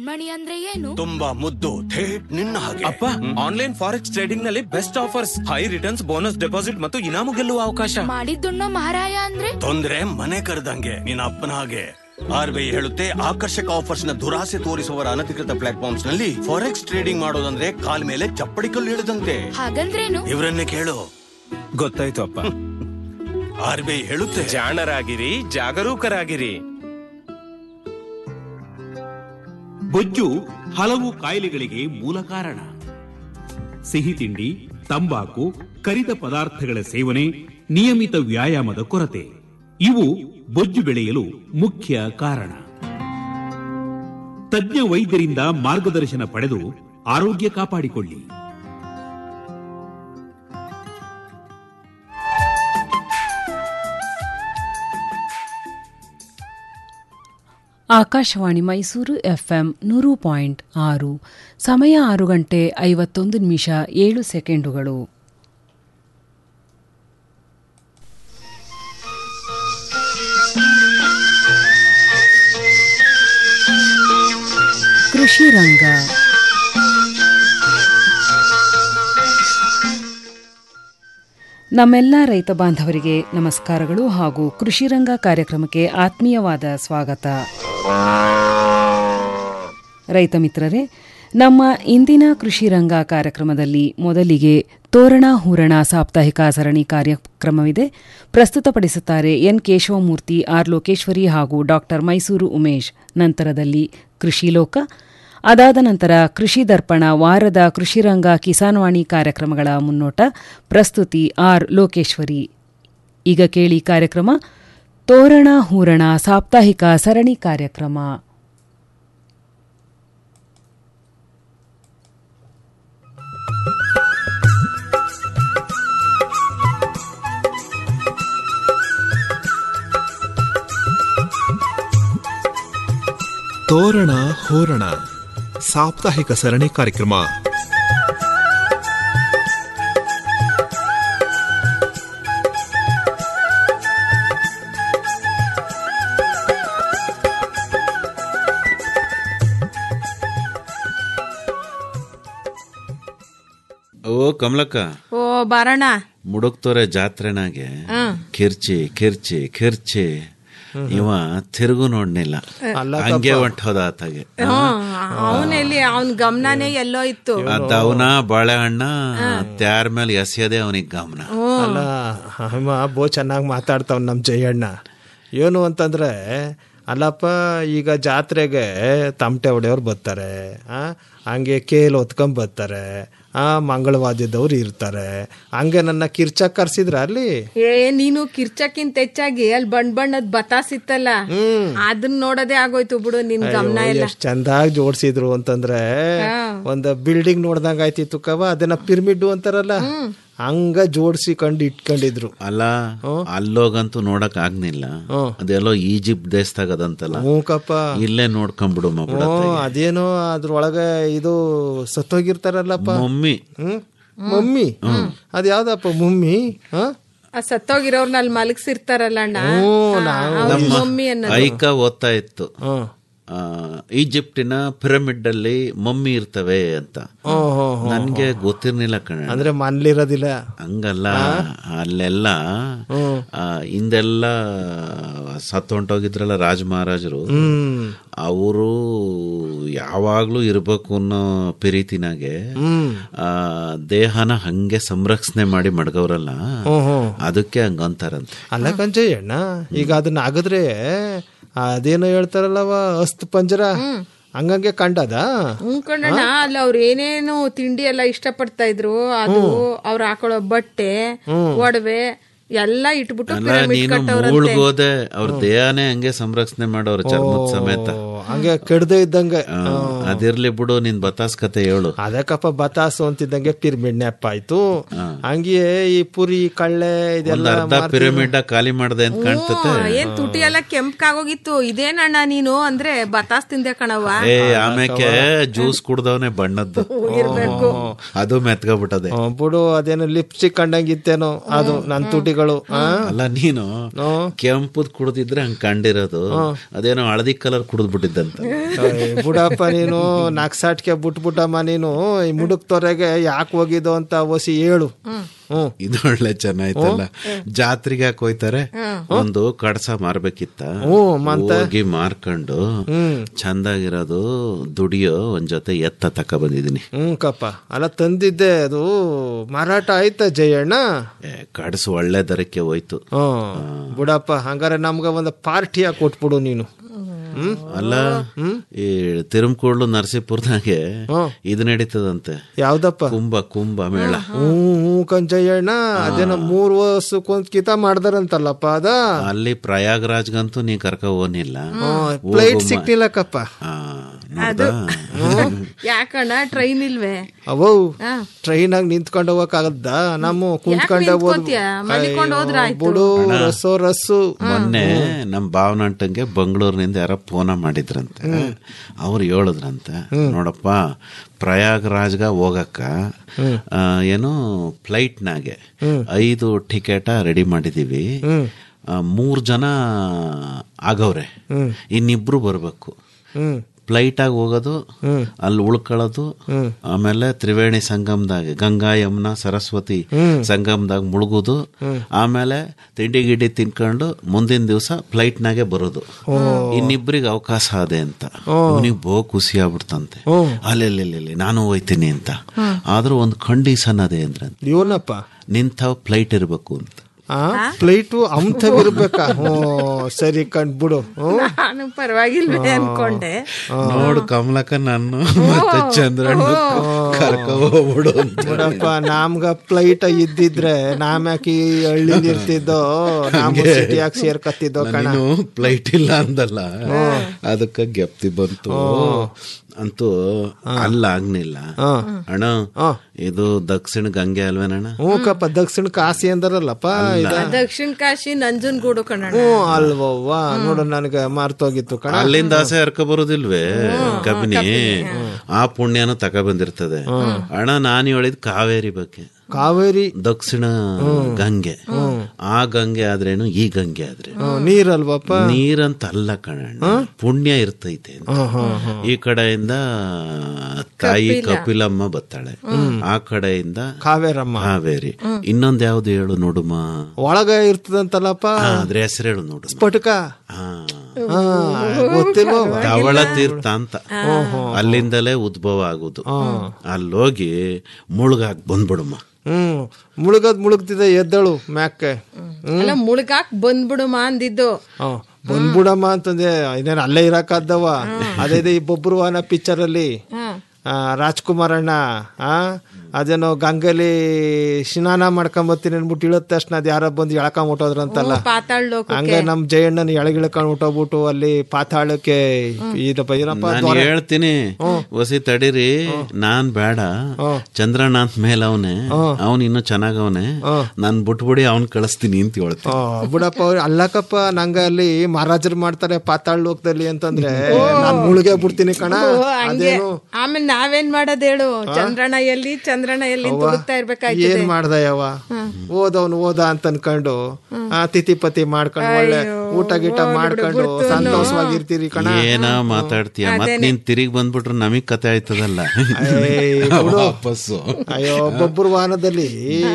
ಮಣಿ ಅಂದ್ರೆ ಏನು ತುಂಬಾ ಮುದ್ದು ಥೇಟ್ ನಿನ್ನ ಹಾಗೆ ಅಪ್ಪ ಆನ್ಲೈನ್ ಫಾರೆಕ್ಸ್ ಟ್ರೇಡಿಂಗ್ ನಲ್ಲಿ best offers high returns bonus deposit ಮತ್ತು ಇನಾಮು ಗೆಲ್ಲುವ ಅವಕಾಶ ಮಾಡಿದ್ದುಣ್ಣೋ ಮಹಾರಾಯ ಅಂದ್ರೆ ತೊಂದ್ರೆ ಮನೆ ಕರೆದಂಗೆ ನಿನ್ನ ಅಪ್ಪನ ಹಾಗೆ ಆರ್ ಬಿ ಐ ಹೇಳುತ್ತೆ ಆಕರ್ಷಕ ಆಫರ್ಸ್ ನ ದುರಾಸೆ ತೋರಿಸುವವರ ಅನಧಿಕೃತ ಪ್ಲಾಟ್ಫಾರ್ಮ್ಸ್ ನಲ್ಲಿ ಫಾರೆಕ್ಸ್ ಟ್ರೇಡಿಂಗ್ ಮಾಡೋದಂದ್ರೆ ಕಾಲ್ ಮೇಲೆ ಚಪ್ಪಡಿ ಕಲ್ಲು ಹಿಡಿದಂತೆ ಹಾಗಂದ್ರೇನು ಇವರನ್ನೇ ಕೇಳು ಗೊತ್ತಾಯ್ತು ಅಪ್ಪ ಆರ್ ಬಿ ಐ ಹೇಳುತ್ತೆ ಜಾಣರಾಗಿರಿ ಜಾಗರೂಕರಾಗಿರಿ ಬೊಜ್ಜು ಹಲವು ಕಾಯಿಲೆಗಳಿಗೆ ಮೂಲ ಕಾರಣ ಸಿಹಿ ತಿಂಡಿ ತಂಬಾಕು ಕರಿದ ಪದಾರ್ಥಗಳ ಸೇವನೆ ನಿಯಮಿತ ವ್ಯಾಯಾಮದ ಕೊರತೆ ಇವು ಬೊಜ್ಜು ಬೆಳೆಯಲು ಮುಖ್ಯ ಕಾರಣ ತಜ್ಞ ವೈದ್ಯರಿಂದ ಮಾರ್ಗದರ್ಶನ ಪಡೆದು ಆರೋಗ್ಯ ಕಾಪಾಡಿಕೊಳ್ಳಿ ಆಕಾಶವಾಣಿ ಮೈಸೂರು ಎಫ್ಎಂ ನೂರು ಪಾಯಿಂಟ್ ಆರು ಸಮಯ ಆರು ಗಂಟೆ ಐವತ್ತೊಂದು ನಿಮಿಷ ಏಳು ಸೆಕೆಂಡುಗಳು ಕೃಷಿ ರಂಗ ನಮ್ಮೆಲ್ಲ ರೈತ ಬಾಂಧವರಿಗೆ ನಮಸ್ಕಾರಗಳು ಹಾಗೂ ಕೃಷಿ ರಂಗ ಕಾರ್ಯಕ್ರಮಕ್ಕೆ ಆತ್ಮೀಯವಾದ ಸ್ವಾಗತ ರೈತ ಮಿತ್ರರೇ ನಮ್ಮ ಇಂದಿನ ಕೃಷಿ ರಂಗ ಕಾರ್ಯಕ್ರಮದಲ್ಲಿ ಮೊದಲಿಗೆ ತೋರಣ ಹೂರಣ ಸಾಪ್ತಾಹಿಕ ಸರಣಿ ಕಾರ್ಯಕ್ರಮವಿದೆ ಪ್ರಸ್ತುತಪಡಿಸುತ್ತಾರೆ ಎನ್ ಕೇಶವಮೂರ್ತಿ ಆರ್ ಲೋಕೇಶ್ವರಿ ಹಾಗೂ ಡಾಕ್ಟರ್ ಮೈಸೂರು ಉಮೇಶ್ ನಂತರದಲ್ಲಿ ಕೃಷಿ ಲೋಕ ಅದಾದ ನಂತರ ಕೃಷಿ ದರ್ಪಣ ವಾರದ ಕೃಷಿರಂಗ ಕಿಸಾನ್ವಾಣಿ ಕಾರ್ಯಕ್ರಮಗಳ ಮುನ್ನೋಟ ಪ್ರಸ್ತುತಿ ಆರ್ ಲೋಕೇಶ್ವರಿ ಈಗ ಕೇಳಿ ಕಾರ್ಯಕ್ರಮ ತೋರಣ ಹೂರಣ ಸಾಪ್ತಾಹಿಕ ಸರಣಿ ಕಾರ್ಯಕ್ರಮ ತೋರಣ ಹೋರಣ ಸಾಪ್ತಾಹಿಕ ಸರಣಿ ಕಾರ್ಯಕ್ರಮ ಓ ಕಮಲಕ್ಕ ಓ ಬರೋಣ ಮುಡುಕ್ತೋರೆ ಜಾತ್ರೆನಾಗೆ ಕಿರ್ಚಿ ಕಿರ್ಚಿ ಕಿರ್ಚಿ ಇವ ತಿರುಗು ನೋಡ್ನಿಲ್ಲ ಹಂಗೆ ಹೊಂಟೋದ ಆತಾಗೆ ಅವನೆಲ್ಲಿ ಅವನ್ ಗಮನನೇ ಎಲ್ಲೋ ಇತ್ತು ಅದವನ ಬಾಳೆಹಣ್ಣ ತ್ಯಾರ ಮೇಲೆ ಎಸೆಯದೆ ಅವನಿಗೆ ಗಮನ ಅಲ್ಲ ಅಮ್ಮ ಬೋ ಚೆನ್ನಾಗಿ ಮಾತಾಡ್ತಾವ್ ನಮ್ಮ ಜಯಣ್ಣ ಏನು ಅಂತಂದ್ರೆ ಅಲ್ಲಪ್ಪ ಈಗ ಜಾತ್ರೆಗೆ ತಮಟೆ ಹೊಡೆಯವ್ರು ಬರ್ತಾರೆ ಆ ಹಂಗೆ ಕೇಲ್ ಹೊತ್ಕೊಂಡ್ ಬರ್ತಾರೆ ಆ ಮಂಗಳವಾದ್ಯದವ್ರು ಇರ್ತಾರೆ ಹಂಗೆ ನನ್ನ ಕಿರ್ಚಕ್ ಕರ್ಸಿದ್ರ ಅಲ್ಲಿ ಏ ನೀನು ಕಿರ್ಚಕ್ಕಿಂತ ಹೆಚ್ಚಾಗಿ ಅಲ್ಲಿ ಬಣ್ಣ ಬಣ್ಣದ್ ಬತಾಸ್ ಇತ್ತಲ್ಲ ಅದನ್ನ ನೋಡೋದೇ ಆಗೋಯ್ತು ಬಿಡು ನಿನ್ ಗಮನ ಎಲ್ಲ ಎಷ್ಟ್ ಚಂದಾಗಿ ಜೋಡ್ಸಿದ್ರು ಅಂತಂದ್ರೆ ಒಂದ್ ಬಿಲ್ಡಿಂಗ್ ನೋಡ್ದಂಗ ಆಯ್ತಿತ್ತು ಕವ ಅದನ್ನ ಪಿರ್ಮಿಡ್ ಅಂತಾರಲ್ಲ ಹಂಗ ಜೋಡ್ಸಿ ಕಂಡು ಇಟ್ಕೊಂಡಿದ್ರು ಅಲ್ಲ ಅಲ್ಲೋಗಂತೂ ನೋಡಕ್ ಆಗ್ನಿಲ್ಲ ಅದೆಲ್ಲೋ ಈಜಿಪ್ಟ್ ದೇಶದಾಗದಂತಲ್ಲ ಹ್ಞೂಕಪ್ಪ ಇಲ್ಲೇ ನೋಡ್ಕೊಂಬಿಡು ಮಬಿಡ ಹ್ಞೂ ಅದೇನೋ ಅದ್ರೊಳಗೆ ಇದು ಸತ್ತೋಗಿರ್ತಾರಲ್ಲಪ್ಪ ಮಮ್ಮಿ ಹ್ಮ್ ಮಮ್ಮಿ ಅದ್ ಯಾವ್ದಪ್ಪ ಮಮ್ಮಿ ಹ ಆ ಸತ್ತೋಗಿರೋರ್ನ ಅಲ್ಲಿ ಮಲಗಿಸಿರ್ತಾರಲ್ಲ ಅಣ್ಣ ನಮ್ಮ ಮಮ್ಮಿ ಅನ್ನೋದು ಐಕ ಓದ್ತಾ ಇತ್ತು ಆ, ಈಜಿಪ್ಟಿನ ಪಿರಮಿಡ್ ಅಲ್ಲಿ ಮಮ್ಮಿ ಇರ್ತವೆ ಅಂತ ನನ್ಗೆ ಗೊತ್ತಿರ್ಲಿಲ್ಲ ಕಣ ಅಂದ್ರೆ ಮನ್ಲಿರೋದಿಲ್ಲ ಹಂಗಲ್ಲ ಅಲ್ಲೆಲ್ಲ ಆ, ಹಿಂದೆಲ್ಲ ಸತ್ತು ಹೊಂಟೋಗಿದ್ರಲ್ಲ ರಾಜ ಮಹಾರಾಜರು ಅವರು ಯಾವಾಗ್ಲೂ ಇರ್ಬೇಕು ಅನ್ನೋ ಪ್ರೀತಿನಾಗೆ ಆ, ದೇಹನ ಹಂಗೆ ಸಂರಕ್ಷಣೆ ಮಾಡಿ ಮಡ್ಗವ್ರಲ್ಲ ಅದಕ್ಕೆ ಹಂಗಂತಾರಂತೆ ಅಲ್ಲ ಕಂಜಯ್ಯಣ್ಣ ಈಗ ಅದನ್ನ ಆಗದ್ರೆ ಅದೇನೋ ಹೇಳ್ತಾರಲ್ಲವ ಅಸ್ತ್ ಪಂಜರ ಹಂಗಂಗೆ ಕಂಡದ ಹ್ಮ್ ಕಣಣ್ಣ ಅಲ್ಲಿ ಅವ್ರ ಏನೇನು ತಿಂಡಿ ಎಲ್ಲ ಇಷ್ಟಪಡ್ತಾ ಇದ್ರು ಅದು ಅವ್ರು ಹಾಕೊಳ್ಳೋ ಬಟ್ಟೆ ಒಡವೆ ಎಲ್ಲ ಇಟ್ಬಿಟ್ಟು ಅಲ್ಲ ಪಿರಮಿಡ್ ನೀನು ಕಟ್ಟವ್ರಂತೆ ಮೂಳ್ಗೋದೆ ಅವ್ರ ದೇಹನೇ ಹಂಗೆ ಸಂರಕ್ಷಣೆ ಮಾಡೋರು ಚರ್ಮದ ಸಮೇತ ಹಂಗೆ ಕೆಡ್ದೆ ಇದ್ದಂಗೆ ಆ, ಅದಿರ್ಲಿ ಬಿಡು ನಿನ್ ಬತಾಸ್ ಕತೆ ಹೇಳು ಅದಕ್ಕಪ್ಪ ಬತಾಸು ಅಂತಿದ್ದಂಗೆ ಪಿರ್ಮಿಡ್ ನೆಪ್ಪ ಆಯ್ತು ಹಂಗೆಯೇ ಈ ಪುರಿ ಕಳ್ಳೆ ಒಂದ್ ಇದೆಲ್ಲ ಅರ್ಧ ಪಿರಮಿಡ್ ಖಾಲಿ ಮಾಡ್ದೆ ಅಂತ ಕಾಣ್ತತೆ ಏನ್ ತುಟಿ ಎಲ್ಲ ಕೆಂಪ್ಕಾಗೋಗಿತ್ತು ಇದೇನಣ್ಣ ನೀನು ಅಂದ್ರೆ ಬತಾಸ್ ತಿಂದೆ ಕಣವ್ವ ಏ ಆಮೇಲೆ ಜ್ಯೂಸ್ ಕುಡ್ದವನೆ ಬಣ್ಣದ್ದು ಇರ್ಬೇಕು ಅದು ಮೆತ್ಕೊಬಿಟ್ಟದೆ ಹ್ಮ್, ಬಿಡು ಅದೇನೋ ಲಿಪ್ಸ್ಟಿಕ್ ಕಂಡಂಗಿತ್ತೇನೋ ಅದು ನನ್ ತುಟಿಗಳು ಆ? ಅಲ್ಲ ನೀನು ಕೆಂಪುದ್ ಕುಡ್ದಿದ್ರೆ ಹಂಗ್ ಕಂಡಿರೋದು ಅದೇನೋ ಹಳದಿ ಕಲರ್ ಕುಡಿದ್ಬಿಟ್ಟಿದ್ದಂತ ಏ, ಬಿಡಪ್ಪ ನೀನು ನಕ್ಸಾಟ್ಗೆ ಬಿಟ್ಬಿಟ್ಟಮ್ಮ ನೀನು ಈ ಮುಡುಕ್ ತೊರೆಗೆ ಯಾಕೆ ಹೋಗಿದ್ದು ಅಂತ ಓಸಿ ಹೇಳು ಹ್ಮ್ ಇದು ಒಳ್ಳೆ ಚೆನ್ನಾಯ್ತಲ್ಲ ಜಾತ್ರೆಗೆ ಯಾಕೆ ಹೋಯ್ತಾರೆ ಒಂದು ಕಡಸ ಮಾರ್ಬೇಕಿತ್ತ ಹೋಗಿ ಮಾರ್ಕೊಂಡು ಚಂದಾಗಿರೋದು ದುಡಿಯೋ ಒಂದ್ ಜೊತೆ ಎತ್ತ ತಕ ಬಂದಿದೀನಿ ಹ್ಮ್ ಕಪ್ಪ ಅಲ್ಲ ತಂದಿದ್ದೆ ಅದು ಮಾರಾಟ ಆಯ್ತಾ ಜಯಣ್ಣ ಏ, ಕಡಸು ಒಳ್ಳೆ ದರಕ್ಕೆ ಹೋಯ್ತು ಹ್ಮ್ ಬಿಡಪ್ಪ ಹಂಗಾರೆ ನಮ್ಗ ಒಂದು ಪಾರ್ಟಿಯ ಕೊಟ್ಬಿಡು ನೀನು ಹ್ಮ್ ಅಲ್ಲ ಈ ತಿರುಮಕೂಡ್ಲು ನರಸೀಪುರದಾಗೆ ಇದು ನಡೀತದಂತೆ ಯಾವ್ದಪ್ಪ ಕುಂಭ ಕುಂಭ ಮೇಳ ಹ್ಮ್ ಹ್ಮ್ ಕಂಜಯ್ಯಣ್ಣ ಅದೇನ ಮೂರ್ ವರ್ಷಕ್ಕೊಂದ್ ಕಿತ ಮಾಡ್ದಾರಂತಲ್ಲಪ್ಪ ಅದ ಅಲ್ಲಿ ಪ್ರಯಾಗ್ರಾಜ್ಗಂತೂ ನೀ ಕರ್ಕ ಹೋನಿಲ್ಲ ಫ್ಲೈಟ್ ಸಿಕ್ತಿಲ್ಲಕ್ಕಪ್ಪ ಆ, ನೋಡ್ದಾ? ಯಾಕಣ್ಣ ಟ್ರೈನ್ ಇಲ್ವೇ ಅವೋ ಟ್ರೈನ್ ಆಗಿ ನಿಂತ್ಕೊಂಡು ಹೋಗಕ್ಕಾಗದ್ದ ನಮ್ಮ ಕುಂತ್ಕೊಂಡೆ ನಿಂತ್ಕೊತೀಯ? ಮಲಿಕೊಂಡ್ ಹೋದ್ರೆ ಆಯ್ತು. ಬಿಡು ರಸ್ಸು ರಸ್ಸು ಮೊನ್ನೆ ನಮ್ ಭಾವನಂಟಂಗೆ ಬೆಂಗಳೂರಿನಿಂದ ಯಾರೋ ಫೋನ ಮಾಡಿದ್ರಂತೆ ಅವ್ರು ಹೇಳಿದ್ರಂತೆ ನೋಡಪ್ಪ ಪ್ರಯಾಗ್ರಾಜ್ಗ ಹೋಗಕ್ಕ ಆ, ಏನು ಫ್ಲೈಟ್ನಾಗೆ ಐದು ಟಿಕೆಟ ರೆಡಿ ಮಾಡಿದೀವಿ ಆ, ಮೂರ್ ಜನ ಆಗವ್ರೆ ಇನ್ನಿಬ್ರು ಬರ್ಬೇಕು ಹ್ಮ್ ಫ್ಲೈಟ್ ಆಗಿ ಹೋಗೋದು ಅಲ್ಲಿ ಉಳ್ಕೊಳ್ಳೋದು ಆಮೇಲೆ ತ್ರಿವೇಣಿ ಸಂಗಮದಾಗ ಗಂಗಾ ಯಮುನಾ ಸರಸ್ವತಿ ಸಂಗಮದಾಗ ಮುಳುಗೋದು ಆಮೇಲೆ ತಿಂಡಿ ಗಿಡಿ ತಿನ್ಕೊಂಡು ಮುಂದಿನ ದಿವಸ ಫ್ಲೈಟ್ನಾಗೆ ಬರೋದು ಇನ್ನಿಬ್ರಿಗೆ ಅವಕಾಶ ಅದೆ ಅಂತ ಅವನಿಗೆ ಬಹು ಖುಷಿ ಆಗ್ಬಿಡ್ತಂತೆ ಅಲ್ಲೆಲ್ಲಿ ನಾನು ಹೋಯ್ತೀನಿ ಅಂತ ಆದ್ರೂ ಒಂದು ಕಂಡೀಷನ್ ಅದೇ ಅಂದ್ರೆ ಇವನಪ್ಪ ನಿಂತ ಫ್ಲೈಟ್ ಇರಬೇಕು ಅಂತ ಆ ಫ್ಲೈಟು ಇರ್ಬೇಕಾ ಹ್ಞೂ ಸರಿ ಕಂಡ್ಬಿಡು ಹ್ಮ್ ನಾನು ಪರವಾಗಿಲ್ವೇ ಅನ್ಕೊಂಡೆ ನೋಡು ಕಮಲಕ್ಕ ನಾನು ಮತ್ತೆ ಚಂದ್ರಣ್ಣ ಕರ್ಕ ಹೋಗ್ಬಿಡು ಅಂತ ನೋಡಪ್ಪ ನಮ್ಗ ಫ್ಲೈಟ್ ಇದ್ದಿದ್ರೆ ನಾಮ್ ಯಾಕೆ ಈ ಹಳ್ಳಿಲಿ ಇರ್ತಿದ್ದೋ ನಾವು ಸಿಟಿಯಾಗ ಸೇರ್ಕತ್ತಿದ್ದೋ ಕಣ ನೀನು ಫ್ಲೈಟ್ ಇಲ್ಲ ಅಂದಲ್ಲ ಅದಕ್ಕ ಗೆಪ್ತಿ ಬಂತು ಅಂತೂ ಅಲ್ಲ ಆಗ್ನಿಲ್ಲ ಅಣ್ಣ ಇದು ದಕ್ಷಿಣ ಗಂಗೆ ಅಲ್ವೇನಣ್ಣ ಹ್ಞೂ ಕಪ್ಪ ದಕ್ಷಿಣ ಕಾಶಿ ಅಂದಾರಲ್ಲಪ್ಪ ಇದ ದಕ್ಷಿಣ ಕಾಶಿ ನಂಜನಗೂಡು ಕಣ ಹ್ಞೂ ಅಲ್ವವ್ವ ನೋಡು ನನಗೆ ಮಾರ್ತೋಗಿತ್ತು ಕಣ ಅಲ್ಲಿಂದ ಆಸೆ ಹರ್ಕ ಬರೋದಿಲ್ವೇ ಕಬಿನಿ ಆ ಪುಣ್ಯನ ತಕ ಬಂದಿರ್ತದೆ ಅಣ್ಣ ನಾನು ಹೇಳಿದ್ ಕಾವೇರಿ ಬಗ್ಗೆ ಕಾವೇರಿ ದಕ್ಷಿಣ ಗಂಗೆ ಆ ಗಂಗೆ ಆದ್ರೇನು ಈ ಗಂಗೆ ಆದ್ರೆ ಹ್ಮ್, ನೀರಲ್ವಪ್ಪ ನೀರಂತ ಅಲ್ಲ ಕಣಣ್ಣ ಪುಣ್ಯ ಇರ್ತೈತೆ ಅಂತ. ಈ ಕಡೆಯಿಂದ ತಾಯಿ ಕಪಿಲಮ್ಮ ಬತ್ತಾಳೆ ಆ ಕಡೆಯಿಂದ ಕಾವೇರಮ್ಮ ಕಾವೇರಿ ಇನ್ನೊಂದ್ ಯಾವ್ದು ಹೇಳು ನೋಡುಮ ಒಳಗ ಇರ್ತದಂತಲ್ಲಪ್ಪ ಅದ್ರ ಹೆಸರು ಹೇಳು ನೋಡು ಸ್ಫಟಿಕ ಹಾ ಹಾ, ಗೊತ್ತಿಲ್ವೋ ಧವಳ ತೀರ್ಥ ಅಂತ ಅಲ್ಲಿಂದಲೇ ಉದ್ಭವ ಆಗುದು ಅಲ್ಲೋಗಿ ಮುಳುಗಾಕ್ ಬಂದ್ಬಿಡಮ್ಮ ಹ್ಮ್ ಮುಳುಗದ್ ಮುಳುಗ್ತಿದೆ ಎದ್ದಳು ಮ್ಯಾಕ್ಕೆ ಅಲ್ಲ ಮುಳುಗಾಕ್ ಬಂದ್ಬಿಡುಮ ಅಂದಿದ್ದು ಹ್ಮ್ ಬಂದ್ಬಿಡಮ್ಮ ಅಂತಂದೆ ಇನ್ನೇನು ಅಲ್ಲೇ ಇರಕ್ಕಾದ್ದವ ಅದೇ ಈ ಬೊಬ್ರುವಾನ ಪಿಕ್ಚರ್ ಅಲ್ಲಿ ಆ, ರಾಜ್ಕುಮಾರ್ ಅಣ್ಣ ಆ ಅದೇನೋ ಗಂಗಲಿ ಸ್ನಾನ ಮಾಡ್ಕೊಂಬತ್ತೀನಿ ಅನ್ಬಿಟ್ಟು ಇಳದ ತಕ್ಷಣ ಅದ್ ಯಾರೋ ಬಂದು ಎಳ್ಕೊಂಬಿಟ್ಟೋದ್ರಂತಲ್ಲ ಪಾತಾಳ್ ಲೋಕ ಹಂಗೆ ನಮ್ ಜಯಣ್ಣನ ಎಳಗಿಳ್ಕೊಂಡ್ ಹೊಟ್ಟೋಗ್ಬಿಟ್ಟು ಅಲ್ಲಿ ಪಾತಾಳಕ್ಕೆ ಇದಪ್ಪ ಏನಪ್ಪ ನಾನು ಹೇಳ್ತೀನಿ ವಸಿ ತಡೀರಿ ನಾನ್ ಬೇಡ ಚಂದ್ರಣ್ಣ ಅಂತ ಮೇಲೆ ಅವನೇ ಅವನ್ ಇನ್ನು ಚೆನ್ನಾಗವನೆ ನಾನ್ ಬಿಟ್ಬಿಡಿ ಅವ್ನ್ ಕಳಿಸ್ತೀನಿ ಅಂತ ಹೇಳ್ತೀನಿ ಆ, ಬಿಡಪ್ಪ ಅವ್ರು ಅಲ್ಲಕ್ಕಪ್ಪ ನಂಗ ಅಲ್ಲಿ ಮಹಾರಾಜರು ಮಾಡ್ತಾರೆ ಪಾತಾಳ್ ಲೋಕದಲ್ಲಿ ಅಂತಂದ್ರೆ ನಾನ್ ಮುಳುಗೆ ಬಿಡ್ತೀನಿ ಕಣ ಹಂಗೆ ಅದೇನು ಆಮೇಲೆ ನಾವೇನ್ ಮಾಡೋದ್ ಹೇಳು ಚಂದ್ರಣ್ಣ ಎಲ್ಲಿ ಚಂದ್ರಣ್ಣ ಎಲ್ಲಿ ತುಡುಕ್ತಾ ಇರ್ಬೇಕಾಯ್ತದೆ ಏನ್ ಮಾಡ್ದ ಯಾವ ಓದವನು ಓದ ಅಂತ ಅನ್ಕೊಂಡು ಆ ತಿಥಿ ಪತಿ ಮಾಡ್ಕೊಂಡು ಒಳ್ಳೆ ಊಟ ಗೀಟ ಮಾಡ್ಕೊಂಡು ಸಂತೋಷವಾಗಿರ್ತೀರಿ ಕಣ ಏನ ಮಾತಾಡ್ತೀಯ ಮತ್ ನೀನ್ ತಿರುಗಿ ಬಂದ್ಬಿಟ್ರೆ ನಮಗ್ ಕತೆ ಆಯ್ತದಲ್ಲ ಏಯ್, ಬಿಡು. ವಾಪಸ್ಸು ಅಯ್ಯೋ ಒಬ್ಬೊಬ್ಬರು ವಾಹನದಲ್ಲಿ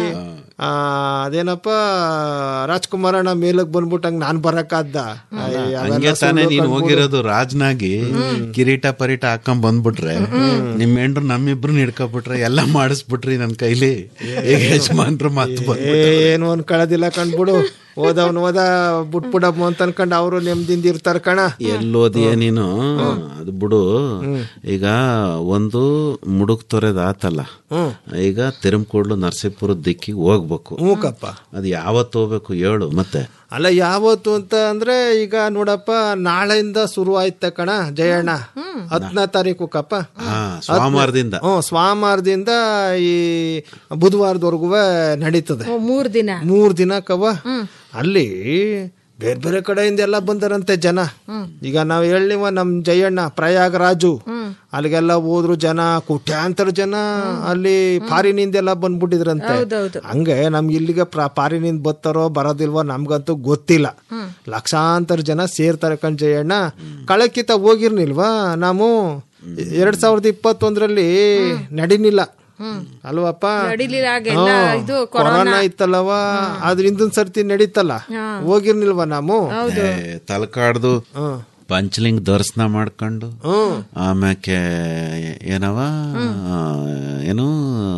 ಆ ಅದೇನಪ್ಪ ರಾಜ್ಕುಮಾರಣ್ಣ ಮೇಲಕ್ ಬಂದ್ಬಿಟ್ಟಂಗ್ ನಾನ್ ಬರಕ್ಕಾದ್ದ ಅಯ್ಯ, ಅವೆಲ್ಲ ಹಂಗೆ ತಾನೇ ಸುಳ್ಳು ನೀನ್ ಕಂಡ್ಬಿಡು. ಹೋಗಿರೋದು ರಾಜ್ನಾಗಿ ಕಿರೀಟ ಪರೀಟ ಹಾಕೊಂಡ್ ಬಂದ್ಬಿಟ್ರೆ ನಿಮ್ ಹೆಂಡ್ರು ನಮ್ಮಿಬ್ರು ಹಿಡ್ಕೊಬಿಟ್ರೆ ಎಲ್ಲ ಮಾಡಿಸ್ಬಿಟ್ರಿ ನನ್ ಕೈಲಿ ಈಗ ಯಜಮಾನ್ರು ಮತ್ ಬಂದ್ಬಿಟ್ರು. ಏನು ಅನ್ಕೊಳ್ಳೋದಿಲ್ಲ ಕಂಡ್ಬಿಡು ಓದವ್ನು ಓದ ಬಿಟ್ಬಿಡಮ್ಮ ಅಂತ ಅನ್ಕೊಂಡು ಅವರು ನೆಮ್ಮದಿಂದ ಇರ್ತಾರ ಕಣ ಎಲ್ಲೋದಿಯ ನೀನು ಅದು ಬಿಡು ಈಗ ಒಂದು ಮುಡುಕ್ ತೊರೆದ ಆತಲ್ಲ ಈಗ ತಿರುಮಕೂಡ್ಲು ನರಸೀಪುರದ ದಿಕ್ಕಿಗೆ ಹೋಗ್ಬೇಕು ಮೂಕಪ್ಪ ಅದು ಯಾವತ್ತು ಹೋಗ್ಬೇಕು ಹೇಳು ಮತ್ತೆ ಅಲ್ಲ ಯಾವತ್ತು ಅಂತ ಅಂದ್ರೆ ಈಗ ನೋಡಪ್ಪ ನಾಳೆಯಿಂದ ಶುರು ಆಯ್ತ ಕಣ ಜಯಣ್ಣ ಹತ್ತನೇ ತಾರೀಕು ಕಪ್ಪ ಹಾ ಸೋಮವಾರದಿಂದ ಹ್ಮ್ ಸ್ವಾಮವಾರದಿಂದ ಈ ಬುಧವಾರದವರೆಗೂ ನಡೀತದೆ ಓ, ಮೂರ್ ದಿನ ಮೂರ್ ದಿನ ಕವ ಅಲ್ಲಿ ಬೇರೆ ಬೇರೆ ಕಡೆಯಿಂದ ಎಲ್ಲ ಬಂದರಂತೆ ಜನ ಈಗ ನಾವ್ ಹೇಳಿವ ನಮ್ ಜಯಣ್ಣ ಪ್ರಯಾಗರಾಜು ಅಲ್ಲಿಗೆಲ್ಲ ಹೋದ್ರು ಜನ ಕೋಟ್ಯಾಂತರ ಜನ ಅಲ್ಲಿ ಫಾರಿನಿಂದೆಲ್ಲ ಬಂದ್ಬಿಟ್ಟಿದ್ರಂತೆ ಹೌದೌದು ಹಂಗೆ ನಮ್ಗೆ ಇಲ್ಲಿಗೆ ಪ್ರ- ಫಾರಿನಿಂದ ಬರ್ತಾರೋ ಬರೋದಿಲ್ವೋ ನಮ್ಗಂತೂ ಗೊತ್ತಿಲ್ಲ ಲಕ್ಷಾಂತರ ಜನ ಸೇರ್ತಾರೆ ಕಣ್ ಜಯಣ್ಣ ಕಳಕಿತ ಹೋಗಿರ್ನಿಲ್ವಾ ನಾವು ಎರಡ್ ಸಾವಿರದ ಇಪ್ಪತ್ತೊಂದರಲ್ಲಿ ನಡಿನಿಲ್ಲ ಅಲ್ವಪ್ಪ ನಡಿಲಿಲ್ಲ ಆಗೆಲ್ಲ ಹಾ, ಇದು ಕೊರೋನಾ ಇತ್ತಲ್ಲವ ಅದ್ರ ಹಿಂದಿನ ಸರ್ತಿ ನಡೀತಲ್ಲ ಹೋಗಿರ್ನಿಲ್ವಾ ನಾವು ಏ, ತಲಕಾಡ್ದು ಪಂಚಲಿಂಗ್ ದರ್ಶನ ಮಾಡ್ಕೊಂಡು ಆಮ್ಯಾಕೆ ಏನವ ಆ, ಏನು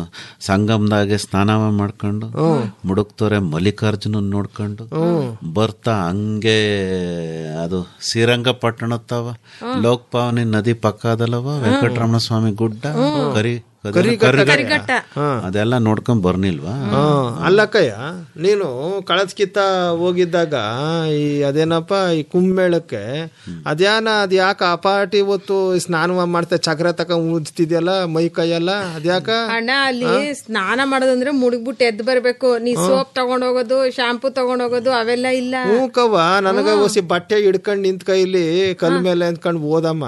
ಸಂಗಮದಾಗೆ ಸ್ನಾನ ಮಾಡ್ಕೊಂಡು ಮುಡುಕ್ತೋರೆ ಮಲ್ಲಿಕಾರ್ಜುನ ನೋಡ್ಕೊಂಡು ಬರ್ತಾ ಹಂಗೆ ಅದು ಶ್ರೀರಂಗಪಟ್ಟಣತ್ತವ ಲೋಕಪಾವನಿ ನದಿ ಪಕ್ಕ ಅದಲ್ಲವ ವೆಂಕಟರಮಣ ಸ್ವಾಮಿ ಗುಡ್ಡ ಕರಿ ಕರಿಘಟ್ಟ ಅದೆಲ್ಲ ನೋಡ್ಕೊಂಡ್ ಬರ್ನಿಲ್ವಾ ಹಾ, ಅಲ್ಲಕ್ಕಯ್ಯ ನೀನು ಕಳಸ್ಕಿತ್ತ ಹೋಗಿದ್ದಾಗ ಈ ಅದೇನಪ್ಪ ಈ ಕುಂಭಮೇಳಕ್ಕೆ ಅದ್ಯಾನ ಅದ್ ಯಾಕ ಅಪಾಟಿ ಹೊತ್ತು ಸ್ನಾನ ಮಾಡ್ತಾ ಚಕ್ರ ತಕ ಉಜ್ತಿದ್ಯಲ್ಲ ಮೈ ಕೈಯೆಲ್ಲ ಅದ್ಯಾಕ ಅಣ್ಣ ಅಲ್ಲಿ ಸ್ನಾನ ಮಾಡೋದಂದ್ರೆ ಮುಳುಗ್ಬಿಟ್ಟು ಎದ್ದು ಬರ್ಬೇಕು ನೀ ಸೋಪ್ ತಗೊಂಡ್ ಹೋಗೋದು ಶಾಂಪೂ ತಗೊಂಡ್ ಹೋಗೋದು ಅವೆಲ್ಲ ಇಲ್ಲ ಹ್ಞೂ ಕವ್ವ ನನಗ ಒಸಿ ಬಟ್ಟೆ ಹಿಡ್ಕೊಂಡ್ ನಿಂತ್ ಕೈಲಿ ಕಲ್ ಮೇಲೆ ಅಂದ್ಕೊಂಡ್ ಓದಮ್ಮ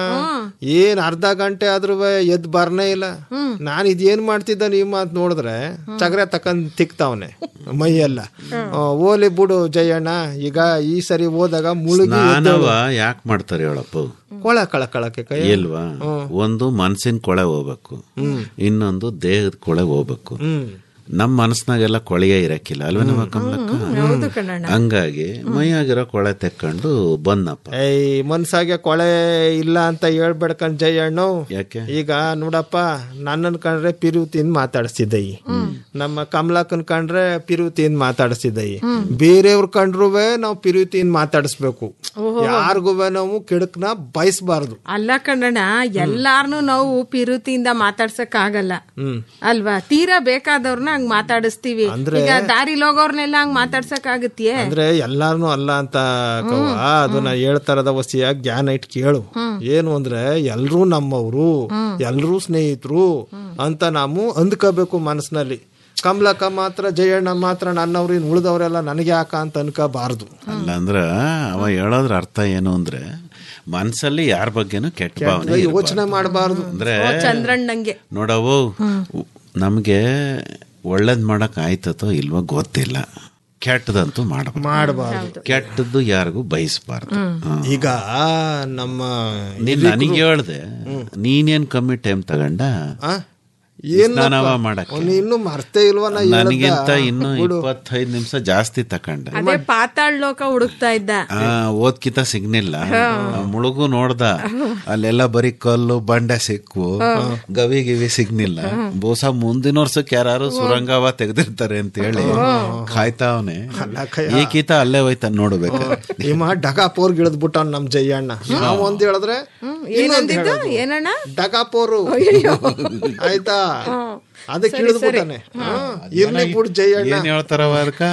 ಏನ್ ಅರ್ಧ ಗಂಟೆ ಆದ್ರೂ ಎದ್ ಬರ್ನೇ ಇಲ್ಲ ನಾನ್ ಇದೇನ್ ಮಾಡ್ತಿದ್ದ ನೀವ್ ಮಾತ್ ನೋಡಿದ್ರೆ ಚಕ್ರ ತಕೊಂಡ್ ತಿಕ್ತಾವನೆ ಮೈಯೆಲ್ಲ ಆ, ಓಲಿ ಬಿಡು ಜಯಣ್ಣ ಈಗ ಈ ಸರಿ ಹೋದಾಗ ಮುಳುಗಿ ಸ್ನಾನವ ಯಾಕೆ ಮಾಡ್ತಾರೆ ಹೇಳಪ್ಪ ಕೊಳ ಕಳಕಳಕ್ಕೆ ಕೈ ಇಲ್ವಾ ಒಂದು ಮನ್ಸಿನ ಕೊಳೆ ಹೋಗ್ಬೇಕು ಇನ್ನೊಂದು ದೇಹದ ಕೊಳೆ ಹೋಗ್ಬೇಕು ನಮ್ ಮನಸ್ನಾಗೆಲ್ಲ ಕೊಳೆಯೇ ಇರಕ್ಕಿಲ್ಲ ಅಲ್ವೇ ನಮ್ಮ ಕಮಲಕ್ಕ ಹಂಗಾಗಿ ಮೈಯಾಗಿರೋ ಕೊಳೆ ತೆಕ್ಕೊಂಡು ಬಂದಪ್ಪ ಏಯ್ ಮನ್ಸಾಗೆ ಕೊಳೆ ಇಲ್ಲ ಅಂತ ಹೇಳ್ಬೇಡ್ಕಂಡ್ ಜಯಣ್ಣ ಯಾಕೆ ಈಗ ನೋಡಪ್ಪ ನನ್ನನ್ ಕಂಡ್ರೆ ಪಿರುತಿನ್ ಮಾತಾಡಿಸ್ತಿದ್ದಯಿ ನಮ್ಮ ಕಮಲಕ್ಕನ್ ಕಂಡ್ರೆ ಪಿರುತಿನ್ ಮಾತಾಡಿಸ್ತಿದ್ದಯಿ ಬೇರೆಯವ್ರ ಕಂಡ್ರುವೆ ನಾವು ಪಿರುತಿನ್ ಮಾತಾಡಿಸ್ಬೇಕು ಯಾರಿಗೂ ನಾವು ಕೆಡಕ್ನ ಬಯಸ್ಬಾರ್ದು ಅಲ್ಲ ಕಣ್ಣಣ್ಣ ಎಲ್ಲಾರ್ನು ನಾವು ಪಿರುತಿಯಿಂದ ಮಾತಾಡ್ಸಕ್ ಆಗಲ್ಲ ಅಲ್ವಾ ತೀರಾ ಬೇಕಾದವ್ರನ್ನ ಹಂಗ್ ಮಾತಾಡಿಸ್ತೀವಿ ಈಗ ದಾರಿಲಿ ಹೋಗೋರ್ನೆಲ್ಲ ಹಂಗ್ ಮಾತಾಡ್ಸಕ್ ಆಗತ್ತೀಯೇ ಅಂದ್ರೆ ಎಲ್ಲಾರ್ನು ಅಲ್ಲ ಅಂತ ಕವ್ವ ಅದನ್ನ ಹೇಳ್ತಾರದ ವಸಿಯ ಜ್ಞಾನ ಇಟ್ ಕೇಳು ಏನು ಅಂದ್ರೆ ಎಲ್ರೂ ನಮ್ಮವ್ರು ಎಲ್ರೂ ಸ್ನೇಹಿತರು ಅಂತ ನಾವು ಅಂದ್ಕೋಬೇಕು ಮನಸ್ಸಿನಲ್ಲಿ ಕಮಲಕ್ಕ ಮಾತ್ರ ಜಯಣ್ಣ ಮಾತ್ರ ನನ್ನವ್ರು ಇನ್ ಉಳಿದವರೆಲ್ಲ ನನಗೆ ಯಾಕ ಅಂತ ಅನ್ಕೋಬಾರ್ದು ಅಲ್ಲ ಅಂದ್ರ ಅವ ಹೇಳೋದ್ರ ಅರ್ಥ ಏನು ಅಂದ್ರೆ ಮನ್ಸಲ್ಲಿ ಯಾರ ಬಗ್ಗೆನೂ ಕೆಟ್ಟ ಭಾವನೆ ಇರ್ಬಾರ್ದು. ಯೋಚನೆ ಮಾಡಬಾರ್ದು ಅಂದ್ರೆ ಚಂದ್ರಣ್ಣಂಗೆ ನೋಡವು ನಮ್ಗೆ ಒಳ್ಳೇದ್ ಮಾಡಕ್ ಆಯ್ತತೋ ಇಲ್ವೋ ಗೊತ್ತಿಲ್ಲ ಕೆಟ್ಟದಂತೂ ಮಾಡಬಾರ್ದು ಮಾಡಬಾರ್ದು ಕೆಟ್ಟದ್ದು ಯಾರಿಗೂ ಬಯಸ್ಬಾರ್ದು ಹಾ. ಈಗ ನಮ್ಮ ನೀನ್ ನನಗೆ ಹೇಳ್ದೆ ನೀನೇನ್ ಕಮ್ಮಿ ಟೈಮ್ ತಗಂಡ ಆ? ಏನ್ ಸ್ನಾನವ ಮಾಡಕ್ಕೆ ಅವ್ನು ಇನ್ನೂ ಮರ್ತೇ ಇಲ್ವಾ ನಾ ಹೇಳ್ದ? ನನಗಿಂತ ಇನ್ನು ಇಪ್ಪತ್ತೈದು ನಿಮಿಷ ಜಾಸ್ತಿ ತಕೊಂಡೆ ಅದೇ ಪಾತಾಳ್ ಲೋಕ ಹುಡುಕ್ತಾ ಇದ್ದ ಆ, ಓದ್ಕಿತ ಸಿಗ್ನಿಲ್ಲ ಆ, ಮುಳುಗು ನೋಡ್ದ ಅಲ್ಲೆಲ್ಲ ಬರೀ ಕಲ್ಲು ಬಂಡೆ ಸಿಕ್ಕು ಗವಿ ಗಿವಿ ಸಿಗ್ನಿಲ್ಲ ಬಹುಶಃ ಮುಂದಿನ ವರ್ಷಕ್ಕೆ ಯಾರು ಸುರಂಗವ ತೆಗ್ದಿರ್ತಾರೆ ಅಂತ ಹೇಳಿ ಕಾಯ್ತಾವನೆ ಏಕಿತ ಅಲ್ಲೇ ಹೋಯ್ತಾನ ನೋಡ್ಬೇಕು ಇವ ಡಗಾಪೋರ್ ಗಿಳದ್ಬಿಟ್ಟ ನಮ್ ಜಯಣ್ಣ ನಾವ್ ಒಂದ್ ಹೇಳಿದ್ರೆ ಏನಂದಿದ್ದು ಏನಣ್ಣ ಡಗಾಪೋರು ಆಯ್ತಾ ಅದಕ್ಕೆ ಇಳಿದ್ಬಿಟ್ಟಾನೆ ಇರ್ಲಿ ಬಿಡು ಜಯಣ್ಣ ಏನ್ ಹೇಳ್ತಾರವ ಅದಕ್ಕ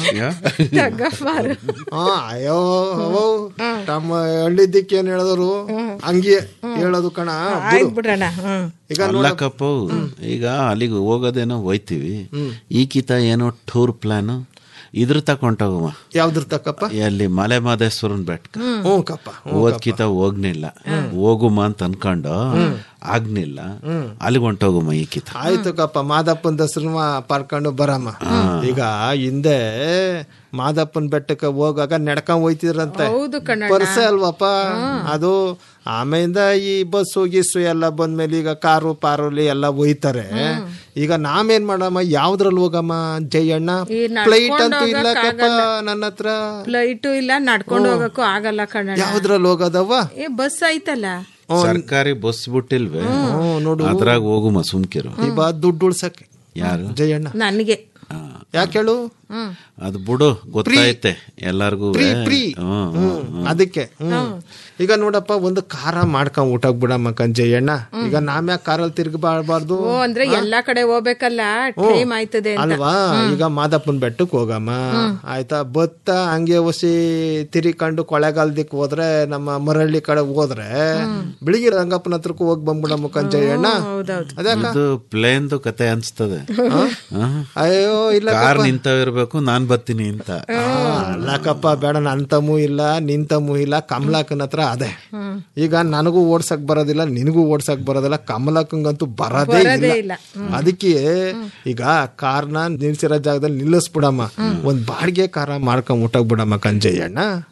ಹಾ ಅಯ್ಯೋ ಅವೋ, ನಮ್ಮ ಹಳ್ಳಿದ್ದಕ್ಕೆ ಏನ್ ಹೇಳಿದ್ರು ಹಂಗೆ ಹೇಳೋದು ಕಣ ಬಿಡು. ಆಯ್ತು ಬಿಡ್ರಣ್ಣ ಹ್ಮ್ ಈಗ ಅಲ್ಲಕ್ಕಪ್ಪ ಈಗ ಅಲ್ಲಿಗೆ ಹೋಗೋದೇನೋ ಹೋಯ್ತಿವಿ ಈಕಿತ ಏನೋ ಟೂರ್ ಪ್ಲಾನ್ ಇದ್ರ ತಕೊಂಡೋಗಮ್ಮ ಯಾವ್ದ್ರ ತಕ್ಕಪ್ಪ ಅಲ್ಲಿ ಮಲೆ ಮಾದೇಶ್ವರನ್ ಬೆಟ್ಕ ಹ್ಞೂ ಕಪ್ಪ ಓದ್ಕಿತ ಹೋಗ್ನಿಲ್ಲ ಹೋಗುಮ ಅಂತ ಅನ್ಕೊಂಡು ಆಗ್ನಿಲ್ಲ ಅಲ್ಲಿಗೆ ಹೊಂಟೋಗುಮ ಈಕಿತ ಆಯ್ತು ಕಪ್ಪ ಮಾದಪ್ಪನ ದಸರನ ಪರ್ಕೊಂಡು ಬರಮ್ಮ ಈಗ ಹಿಂದೆ ಮಾದಪ್ಪನ ಬೆಟ್ಟಕ್ಕೆ ಹೋಗಾಗ ನಡ್ಕೊಂಡ್ ಹೋಯ್ತಿದ್ರಂತೆ ಹೌದು ಕಣ್ಣ ಪರ್ಸೆ ಅಲ್ವಪ್ಪ ಅದು ಆಮೇಲಿಂದ ಈ ಬಸ್ಸು ಗಿಸ್ಸು ಎಲ್ಲ ಬಂದ್ಮೇಲೆ ಈಗ ಕಾರು ಪಾರಲ್ಲಿ ಎಲ್ಲ ಒಯ್ತಾರೆ ಈಗ ನಾವೇನ್ ಮಾಡಮ್ಮ ಯಾವ್ದ್ರಲ್ಲಿ ಹೋಗಮ್ಮ ಜಯಣ್ಣ ಈ ನಡ್ಕೊಂಡ್ ಫ್ಲೈಟ್ ಅಂತೂ ಇಲ್ಲ ಕಪ್ಪ ಹೋಗಕ್ಕಾಗಲ್ಲ. ನನ್ನ ಹತ್ರ ಫ್ಲೈಟು ಇಲ್ಲ ನಡ್ಕೊಂಡು ಹೋಗಕ್ಕೂ ಆಗಲ್ಲ ಕಣ್ಣ ಯಾವ್ದ್ರಲ್ಲಿ ಹೋಗೋದವ್ವ ಏ ಬಸ್ ಐತಲ್ಲ ಸರ್ಕಾರಿ ಬಸ್ ಬಿಟ್ಟಿಲ್ವೇ ಅದ್ರಾಗ ಹೋಗುಮ ಸುಮ್ಕಿರು ಈ ಬಾ ದುಡ್ಡು ಉಳ್ಸಕ್ಕೆ ಯಾರು ಜಯಣ್ಣ ನನಗೆ ಯಾಕೆ ಹೇಳು ಅದು ಬಿಡು ಗೊತ್ತಾಯ್ತೆ ಎಲ್ಲಾರ್ಗು ಫ್ರೀ ಅದಕ್ಕೆ ಹ್ಮ್. ಈಗ ನೋಡಪ್ಪ ಒಂದು ಖಾರ ಮಾಡ್ಕೊಂಡ್ ಊಟಕ್ ಬಿಡಮ್ಮ ಜಯಣ್ಣ ಈಗ ನಾಮ್ಯಾಕ ಕಾರಲ್ಲಿ ತಿರ್ಗಬಾರ್ಬಾರ್ದು ಓ ಅಂದ್ರೆ ಎಲ್ಲಾ ಕಡೆ ಹೋಗ್ಬೇಕಲ್ಲ ಟೈಮ್ ಆಯ್ತದೆ ಅಂತ ಅಲ್ವಾ ಈಗ ಮಾದಪ್ಪನ ಬೆಟ್ಟಕ್ ಹೋಗಮ್ಮ ಆಯ್ತಾ ಬತ್ತ ಹಂಗೆ ಹೊಸಿ ತಿರಿಕೊಂಡು ಕೊಳ್ಳೆಗಾಲದಿಕ್ ಹೋದ್ರೆ ನಮ್ಮ ಮರಳ್ಳಿ ಕಡೆ ಹೋದ್ರೆ ಬೆಳಿಗ್ಗೆ ರಂಗಪ್ಪನ ಹತ್ರಕ್ಕೂ ಹೋಗಿ ಬಂದ್ಬಿಡಮ್ಮ ಕಂಜಯ್ಯಣ್ಣ ಹೌದೌದು ಅದ್ಯಾಕ ಇದು ಪ್ಲೇನ್ದು ಕತೆ ಅನ್ಸ್ತದೆ ಹಾ? ಅಯ್ಯೋ ಇಲ್ಲ ಕಾರ್ ನಿಂತವಿರ್ಬೇಕು ನಾನ್ ಬರ್ತೀನಿ ಅಂತ ಅಲ್ಲಕ್ಕಪ್ಪ ಬೇಡ ನನ್ ತಮ್ಮೂ ಇಲ್ಲ ನಿನ್ ತಮ್ಮೂ ಇಲ್ಲ ಕಮಲಾಕನ್ ಹತ್ರ ಅದೇ ಈಗ ನನಗೂ ಓಡ್ಸಕ್ ಬರೋದಿಲ್ಲ ನಿನಗೂ ಓಡ್ಸಕ್ ಬರೋದಿಲ್ಲ ಕಮಲಕ್ಕಂಗಂತೂ ಬರೋದೇ ಇಲ್ಲ ಅದಕ್ಕೆ ಈಗ ಕಾರ್ನ ನಿಲ್ಸಿರೋ ಜಾಗದಲ್ಲಿ ನಿಲ್ಲಿಸ್ಬಿಡಮ್ಮ ಒಂದ್ ಬಾಡಿಗೆ ಕಾರ ಮಾಡ್ಕೊಂಡ್ ಊಟಕ್ ಬಿಡಮ್ಮ ಕಂಜಯ್ಯಣ್ಣ